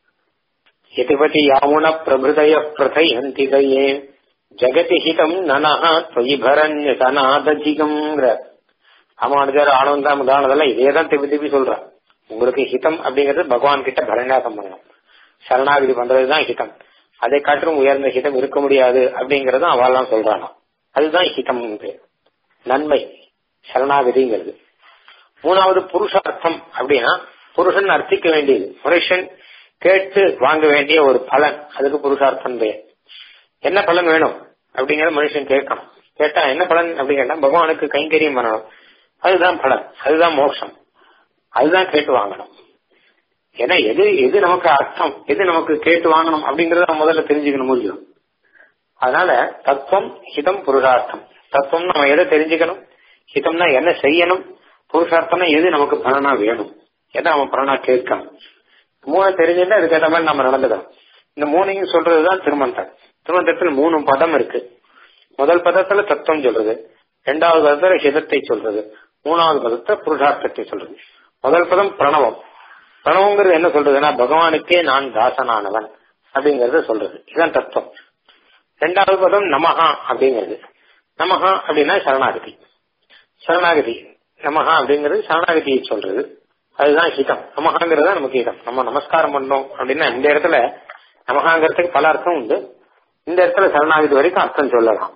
எதிபதி யாமுன பிரபுதய பிரதையந்தி தையே ஜெகதி ஹிதம் நனஹா தொயி பரண்ய சனாதஜிகம்ங்கிற ராமானுஜர் ஆனந்தம் உதாரணதெல்லாம் இதே தான் திருப்பி திருப்பி சொல்றான் உங்களுக்கு ஹிதம் அப்படிங்கிறது பகவான் கிட்ட பரநியாசம் பண்ணணும் சரணாகதி பண்றதுதான் ஹிதம் அதை காட்டிலும் உயர்ந்த ஹிதம் இருக்க முடியாது அப்படிங்கறதும் அவெல்லாம் சொல்றானா அதுதான் ஹிதம் பேர் நன்மை சரணாகதிங்கிறது மூணாவது புருஷார்த்தம் அப்படின்னா புருஷன் அர்த்திக்க வேண்டியது மனுஷன் கேட்டு வாங்க வேண்டிய ஒரு பலன் அதுக்கு புருஷார்த்தம் பேர் என்ன பலன் வேணும் அப்படிங்கிற மனுஷன் கேட்கணும் கேட்டா என்ன பலன் அப்படின்னு கேட்டா பகவானுக்கு கைங்கரியம் பண்ணணும் அதுதான் பலன் அதுதான் மோட்சம் அதுதான் கேட்டு வாங்கணும் ஏன்னா எது எது நமக்கு அர்த்தம் எது நமக்கு கேட்டு வாங்கணும் அப்படிங்கறத முதல்ல தெரிஞ்சுக்கணும் முடியும் அதனால தத்துவம் ஹிதம் புருஷார்த்தம் தத்துவம் நம்ம எதை தெரிஞ்சுக்கணும் ஹிதம்னா என்ன செய்யணும் புருஷார்த்தம்னா எது நமக்கு பலனா வேணும் எதை நம்ம பலனா கேட்கணும் மூணு தெரிஞ்சுட்டா அதுக்கேற்ற மாதிரி நம்ம நடந்துக்கணும் இந்த மூணையும் சொல்றதுதான் திருமந்திரம் திருமந்திரத்தில் மூணு பதம் இருக்கு முதல் பதத்துல தத்துவம் சொல்றது இரண்டாவது பதத்துல ஹிதத்தை சொல்றது மூணாவது பதத்துல புருஷார்த்தத்தை சொல்றது முதல் பதம் பிரணவம் பிரணவங்கிறது என்ன சொல்றதுன்னா பகவானுக்கே நான் தாசனானவன் அப்படிங்கறத சொல்றது இதுதான் தத்துவம் ரெண்டாவது பதம் நமஹா அப்படிங்கிறது நமஹா அப்படின்னா சரணாகதி சரணாகதி நமஹா அப்படிங்கிறது சரணாகதியை சொல்றது அதுதான் ஹிதம் நமகாங்கிறது தான் நமக்கு ஹிதம் நம்ம நமஸ்காரம் பண்ணோம் அப்படின்னா இந்த இடத்துல நமகாங்கிறதுக்கு பல அர்த்தம் உண்டு இந்த இடத்துல சரணாகதி வரைக்கும் அர்த்தம் சொல்லலாம்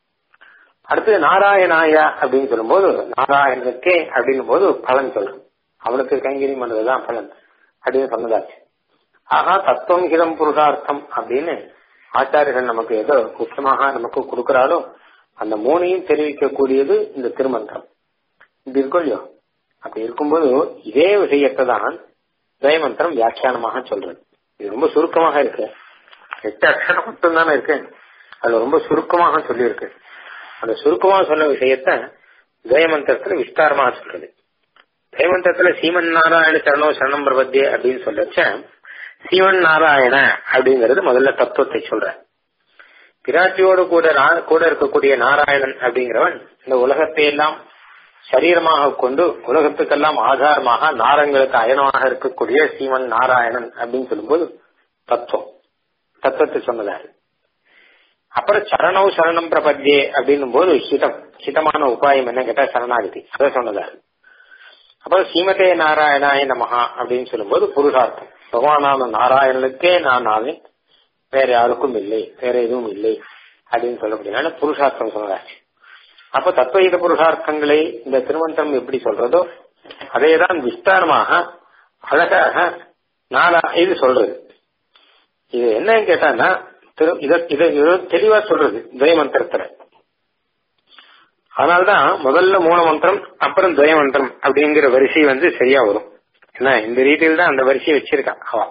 அடுத்து நாராயணாய அப்படின்னு சொல்லும்போது நாராயணனுக்கே அப்படின்னும் போது பலன் சொல்றோம் அவனுக்கு கைங்கரியம் பண்ணதுதான் பலன் அப்படின்னு சொன்னதாச்சு ஆகா தத்துவம் ஹிதம் புருஷார்த்தம் அப்படின்னு ஆச்சாரியர்கள் நமக்கு ஏதோ முக்கியமாக நமக்கு கொடுக்கிறாரோ அந்த மூணையும் தெரிவிக்கக்கூடியது இந்த திருமந்திரம் இது இருக்கும் இல்லையோ அப்படி இருக்கும்போது இதே விஷயத்தை தான் ஜெயமந்திரம் வியாக்கியானமாக சொல்றது இது ரொம்ப சுருக்கமாக இருக்கு எட்டு அக்ஷரம் மட்டும் தானே இருக்கு அதுல ரொம்ப சுருக்கமாக சொல்லியிருக்கு அந்த சுருக்கமாக சொன்ன விஷயத்த ஜெயமந்திரத்துல விஸ்தாரமாக சொல்றது ஜெயமந்திரத்துல சீமன் நாராயண சரணோ சரணம் பிரபத்தியே அப்படின்னு சொல்லச்ச சீமன் நாராயண அப்படிங்கறது முதல்ல தத்துவத்தை சொல்ற பிராட்டியோடு கூட கூட இருக்கக்கூடிய நாராயணன் அப்படிங்கிறவன் இந்த உலகத்தை எல்லாம் சரீரமாக கொண்டு உலகத்துக்கெல்லாம் ஆதாரமாக நாரங்களுக்கு அயனமாக இருக்கக்கூடிய சீமன் நாராயணன் அப்படின்னு சொல்லும்போது தத்துவம் தத்துவத்தை சொன்னதாரு அப்புறம் சரணம் சரணம் பிரபத்தியே அப்படின்னும் போது ஹிதம் ஹிதமான உபாயம் என்ன கேட்டா சரணாகதி அதை சொன்னதாரு அப்புறம் சீமதே நாராயணாய நமஹா அப்படின்னு சொல்லும்போது புருஷார்த்தம் பகவானான நாராயணனுக்கே நான் ஆவேன் வேற யாருக்கும் இல்லை வேற எதுவும் இல்லை அப்படின்னு சொல்லக்கூடியனால புருஷார்த்தம் சொன்னதாச்சு அப்ப தத்துவ புருஷார்த்தங்களை இந்த திருமந்திரம் எப்படி சொல்றதோ அதைதான் விஸ்தாரமாக அழகாக நாலா இது சொல்றது இது என்னன்னு கேட்டான்னா இத இதை தெளிவா சொல்றது ஜெயமந்திரத்துல அதனால்தான் முதல்ல மூல மந்திரம் அப்புறம் துவய மந்திரம் அப்படிங்கிற வரிசை வந்து சரியா வரும் ஏன்னா இந்த ரீதியில் தான் அந்த வரிசையை வச்சிருக்கான் அவா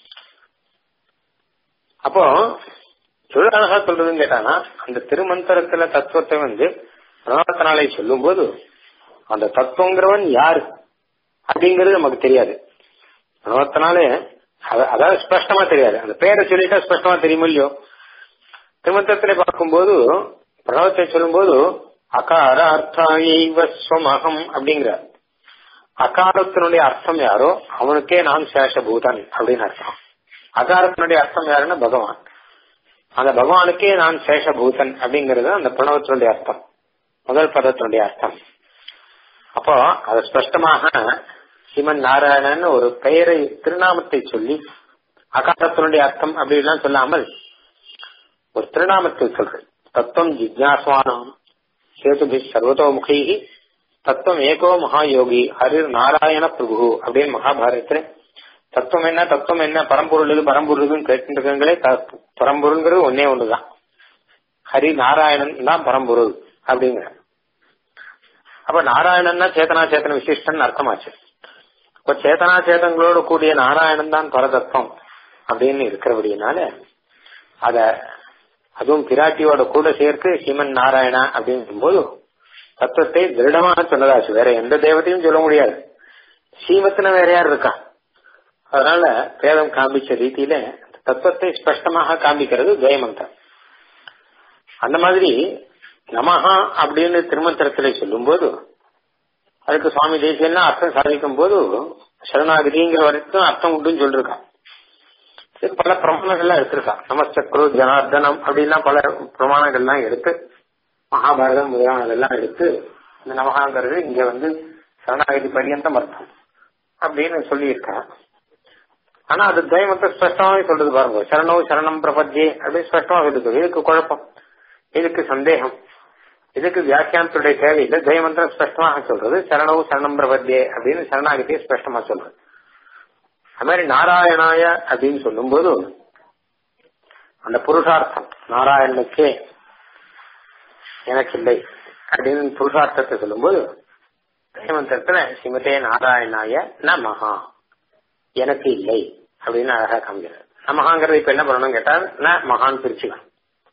அப்போ எவ்வளவு அழகா சொல்றதுன்னு கேட்டானா அந்த திருமந்திரத்துல தத்துவத்தை வந்து பிரணவத்தினாலே சொல்லும் போது அந்த தத்துவங்கிறவன் யாரு அப்படிங்கிறது நமக்கு தெரியாது பிரணவத்தினாலே அதாவது ஸ்பஷ்டமா தெரியாது அந்த பேரை சொல்லிட்டா ஸ்பஷ்டமா தெரியுமோ இல்லையோ திருமந்திரத்திலே பார்க்கும்போது பிரணவத்தை சொல்லும்போது அகார அர்த்தாயைவஸ்வமகம் அப்படிங்கிறார் அகாரத்தினுடைய அர்த்தம் யாரோ அவனுக்கே நான் சேஷபூதன் அப்படின்னு அர்த்தம் அகாரத்தினுடைய அர்த்தம் யாருன்னா பகவான் அந்த பகவானுக்கே நான் சேஷபூதன் அப்படிங்கிறது அந்த பிரணவத்தினுடைய அர்த்தம் முதல் பதத்தினுடைய அர்த்தம் அப்போ அது ஸ்பஷ்டமாக சிவன் நாராயணன் ஒரு பெயரை திருநாமத்தை சொல்லி அகாரத்தினுடைய அர்த்தம் அப்படிலாம் சொல்லாமல் ஒரு திருநாமத்தை சொல்றேன் தத்துவம் ஜிக்யாசுவானம் சேதுபி சர்வதோமுகி தத்துவம் ஏகோ மகாயோகி ஹரிர் நாராயண பிரபு அப்படின்னு மகாபாரதத்துல தத்துவம் என்ன தத்துவம் என்ன பரம்பொருள் இது பரம்பொருள் இதுன்னு கேட்டுருக்கீங்களே பரம்பொருள்ங்கிறது ஒன்னே ஒண்ணுதான் ஹரி நாராயணன் தான் பரம்பொருள் அப்படிங்கிற அப்ப நாராயணன்னா சேத்தனா சேத்தன விசிஷ்டன் அர்த்தமாச்சு இப்ப சேத்தனா சேதங்களோடு கூடிய நாராயணன் தான் பரதத்துவம் அப்படின்னு இருக்கிறபடினால அத அதுவும் பிராட்டியோட கூட சேர்த்து சிவன் நாராயணா அப்படிங்கும் போது தத்துவத்தை திருடமாக சொன்னதாச்சு வேற எந்த தேவத்தையும் சொல்ல முடியாது சீவத்தின வேற யார் இருக்கா அதனால வேதம் காண்பிச்ச ரீதியில தத்துவத்தை ஸ்பஷ்டமாக காண்பிக்கிறது ஜெயமந்திரம் அந்த மாதிரி நமஹா அப்படின்னு திருமந்திரத்துல சொல்லும் போது அதுக்கு சுவாமி தேசியெல்லாம் அர்த்தம் சாதிக்கும் போது சரணாகதிங்கிற வரைக்கும் அர்த்தம் உண்டுன்னு சொல்லிருக்கான் சரி பல பிரமாணங்கள்லாம் எடுத்திருக்கான் நமஸ்தக்ரு ஜனார்தனம் அப்படின்லாம் பல பிரமாணங்கள்லாம் எடுத்து மகாபாரதம் முதலானதெல்லாம் எடுத்து இந்த நமகாங்கிறது இங்க வந்து சரணாகதி பரியந்தம் அர்த்தம் அப்படின்னு சொல்லியிருக்கான் ஆனா அது தெய்வத்தை ஸ்பஷ்டமாவே சொல்றது பாருங்க சரணம் சரணம் பிரபத்தியே அப்படின்னு ஸ்பஷ்டமா சொல்லுது இதுக்கு குழப்பம் இதுக்கு சந்தேகம் இதுக்கு வியாக்கியானத்துடைய தேவையில்லை தெய்வந்திரம் ஸ்பஷ்டமாக சொல்றது சரணம் சரணம் பிரபத்தியே அப்படின்னு சரணாகதியை ஸ்பஷ்டமா சொல்றது அது மாதிரி நாராயணாய அப்படின்னு சொல்லும்போது அந்த புருஷார்த்தம் நாராயணனுக்கே எனக்கு இல்லை அப்படின்னு புருஷார்த்தத்தை சொல்லும்போது தெய்வந்திரத்துல ஸ்ரீமதே நாராயணாய ந மகா எனக்கு இல்லை அப்படின்னு அழகா காமிக்கிறார் நமகாங்கிறது இப்ப என்ன பண்ணணும் கேட்டா ந மகான் பிரிச்சுக்கலாம்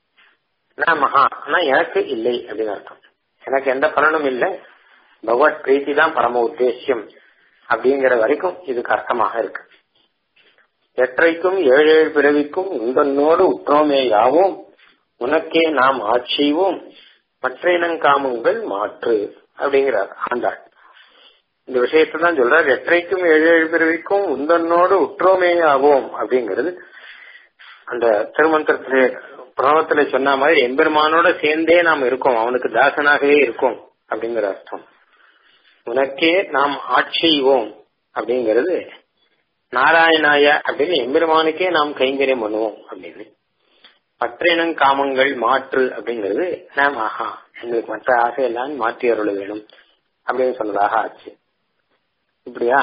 ந மகா ஆனா எனக்கு இல்லை அப்படின்னு அர்த்தம் எனக்கு எந்த பலனும் இல்லை பகவத் பிரீத்தி தான் பரம உத்தேசியம் அப்படிங்கிற வரைக்கும் இதுக்கு அர்த்தமாக இருக்கு எற்றைக்கும் ஏழு ஏழு பிறவிக்கும் உங்களோடு உற்றோமே யாவும் உனக்கே நாம் ஆட்சிவோம் மற்ற இனங்காமங்கள் மாற்று அப்படிங்கிறார் ஆண்டாள் இந்த விஷயத்தை தான் சொல்றார் எற்றைக்கும் ஏழு ஏழு பிறவிக்கும் உந்தன்னோடு உற்றோமே ஆவோம் அப்படிங்கிறது அந்த திருமந்திரத்திலே பிரணவத்துல சொன்ன மாதிரி எம்பெருமானோட சேர்ந்தே நாம் இருக்கோம் அவனுக்கு தாசனாகவே இருக்கோம் அப்படிங்கிற அர்த்தம் உனக்கே நாம் ஆட்சிவோம் அப்படிங்கிறது நாராயணாய அப்படின்னு எம்பெருமானுக்கே நாம் கைங்கரியம் பண்ணுவோம் அப்படின்னு மற்ற இனம் காமங்கள் மாற்று அப்படிங்கிறது நாம் ஆஹா எங்களுக்கு மற்ற ஆசையெல்லாம் மாற்றி அருள வேணும் அப்படின்னு சொன்னதாக ஆச்சு இப்படியாக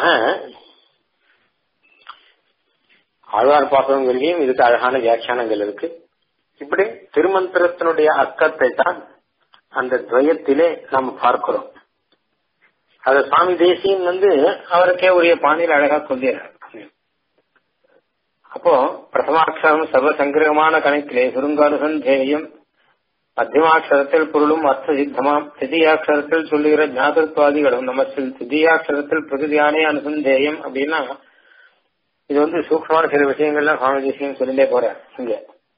ஆழ்வார் பாசகங்கள்லயும் இதுக்கு அழகான வியாக்கியானங்கள் இருக்கு இப்படி திருமந்திரத்தினுடைய அர்த்தத்தை தான் அந்த துவயத்திலே நாம் பார்க்கிறோம் அத சுவாமி தேசியன் வந்து அவருக்கே உரிய பாணியில் அழகா சொல்லிடுறார் அப்போ பிரதமாட்சரம் சர்வ சங்கிரகமான கணக்கிலே சுருங்கானுசந்தேயம் மத்தியமாட்சரத்தில் பொருளும் அர்த்த சித்தமாம் திதியாட்சரத்தில் சொல்லுகிற ஞாபகத்துவாதிகளும் நம்ம திதியாட்சரத்தில் பிரகிருதியானே அனுசந்தேயம் அப்படின்னா இது வந்து சூக்மமான சில விஷயங்கள்லாம் சுவாமி தேசியம் சொல்லிட்டே போற இங்க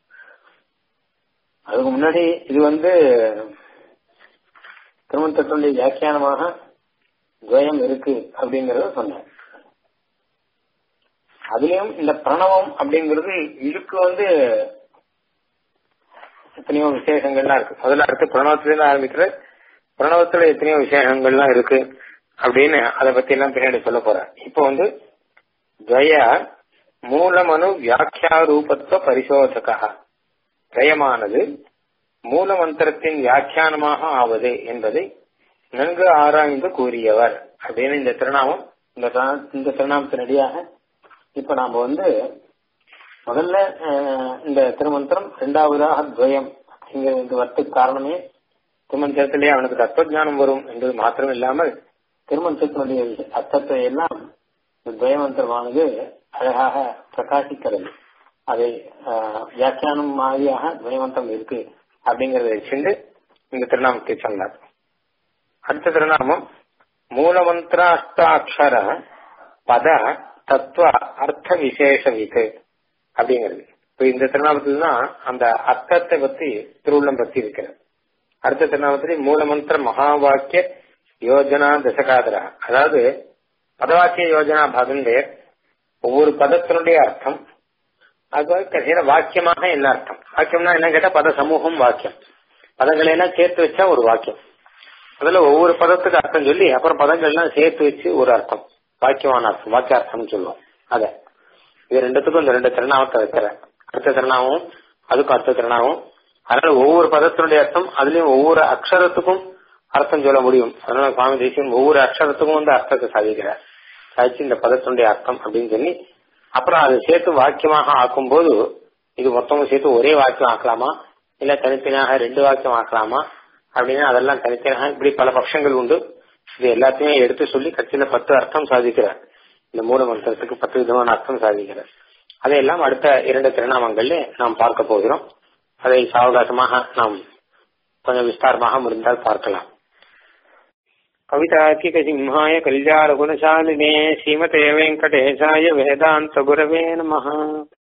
அதுக்கு முன்னாடி இது வந்து திருமணத்தினுடைய வியாக்கியானமாக துவயம் இருக்கு அப்படிங்கறத சொன்னேன் அதுலயும் இந்த பிரணவம் அப்படிங்கிறது இதுக்கு வந்து எத்தனையோ விசேஷங்கள்லாம் இருக்கு முதல்ல அடுத்து பிரணவத்திலிருந்து ஆரம்பிக்கிற பிரணவத்துல எத்தனையோ விசேஷங்கள்லாம் இருக்கு அப்படின்னு அதை பத்தி எல்லாம் பின்னாடி சொல்ல போறேன் இப்போ வந்து துவய மூலமனு வியாக்கியா ரூபத்துவ பரிசோதகா துவயமானது மூல மந்திரத்தின் வியாக்கியானமாக ஆவது என்பதை நன்கு ஆராய்ந்து கூறியவர் அப்படின்னு இந்த திருநாமம் இந்த இந்த திருநாமத்தினடியாக இப்ப நாம வந்து முதல்ல இந்த திருமந்திரம் இரண்டாவதாக துவயம் அப்படிங்கிற இந்த வர்த்துக்கு காரணமே திருமந்திரத்திலே அவனுக்கு தத்துவஜானம் வரும் என்பது மாத்திரம் இல்லாமல் திருமந்திரத்தினுடைய அர்த்தத்தை எல்லாம் இந்த துவயமந்திரமானது அழகாக பிரகாசிக்கிறது அதை வியாக்கியானம் மாதிரியாக துவயமந்திரம் இருக்கு அப்படிங்கறத வச்சுட்டு இந்த திருநாமத்தை சொன்னார் அடுத்த திருநாமம் மூலமந்திராஷ்டாட்சர பத தத்துவ அர்த்த விசேஷ விது அப்படிங்கிறது இப்ப இந்த திருநாமத்தில் தான் அந்த அர்த்தத்தை பத்தி திருவுள்ளம் பத்தி இருக்கிறது அடுத்த திருநாமத்திலே மூலமந்திர மகா வாக்கிய யோஜனா தசகாதரா அதாவது பதவாக்கிய யோஜனா பாகந்தே ஒவ்வொரு பதத்தினுடைய அர்த்தம் அது கடைசியில வாக்கியமாக என்ன அர்த்தம் வாக்கியம்னா என்ன கேட்டா பத சமூகம் வாக்கியம் பதங்களை எல்லாம் சேர்த்து வச்சா ஒரு வாக்கியம் அதுல ஒவ்வொரு பதத்துக்கு அர்த்தம் சொல்லி அப்புறம் பதங்கள்லாம் சேர்த்து வச்சு ஒரு அர்த்தம் வாக்கியமான அர்த்தம் வாக்கியார்த்தம்னு சொல்லுவோம் அத இது ரெண்டுத்துக்கும் இந்த ரெண்டு திருநாமத்தை வைக்கிறேன் அடுத்த திருநாமம் அதுக்கும் அடுத்த திருநாமம் அதனால ஒவ்வொரு பதத்தினுடைய அர்த்தம் அதுலயும் ஒவ்வொரு அக்ஷரத்துக்கும் அர்த்தம் சொல்ல முடியும் அதனால சுவாமி தேசியம் ஒவ்வொரு அக்ஷரத்துக்கும் வந்து அர்த்தத்தை சாதிக்கிறார் சாதிச்சு இந்த பதத்தினுடைய அர்த்தம் அப்படின்னு சொல்லி அப்புறம் அதை சேர்த்து வாக்கியமாக ஆக்கும் போது இது மொத்தமும் சேர்த்து ஒரே வாக்கியம் ஆக்கலாமா இல்ல தனித்தனியாக ரெண்டு வாக்கியம் ஆக்கலாமா அப்படின்னு அதெல்லாம் தனித்தனியாக இப்படி பல பட்சங்கள் உண்டு இது எல்லாத்தையுமே எடுத்து சொல்லி கட்சியில பத்து அர்த்தம் சாதிக்கிறார் இந்த மூல மந்திரத்துக்கு பத்து விதமான அர்த்தம் சாதிக்கிறார் அதையெல்லாம் அடுத்த இரண்டு திருநாமங்கள்ல நாம் பார்க்க போகிறோம் அதை சாவகாசமாக நாம் கொஞ்சம் விஸ்தாரமாக முடிந்தால் பார்க்கலாம் கவிதாக்கிக சிம்ஹாய கல்யாண குணசாலினே ஸ்ரீமதே வெங்கடேசாய வேதாந்த குரவே நம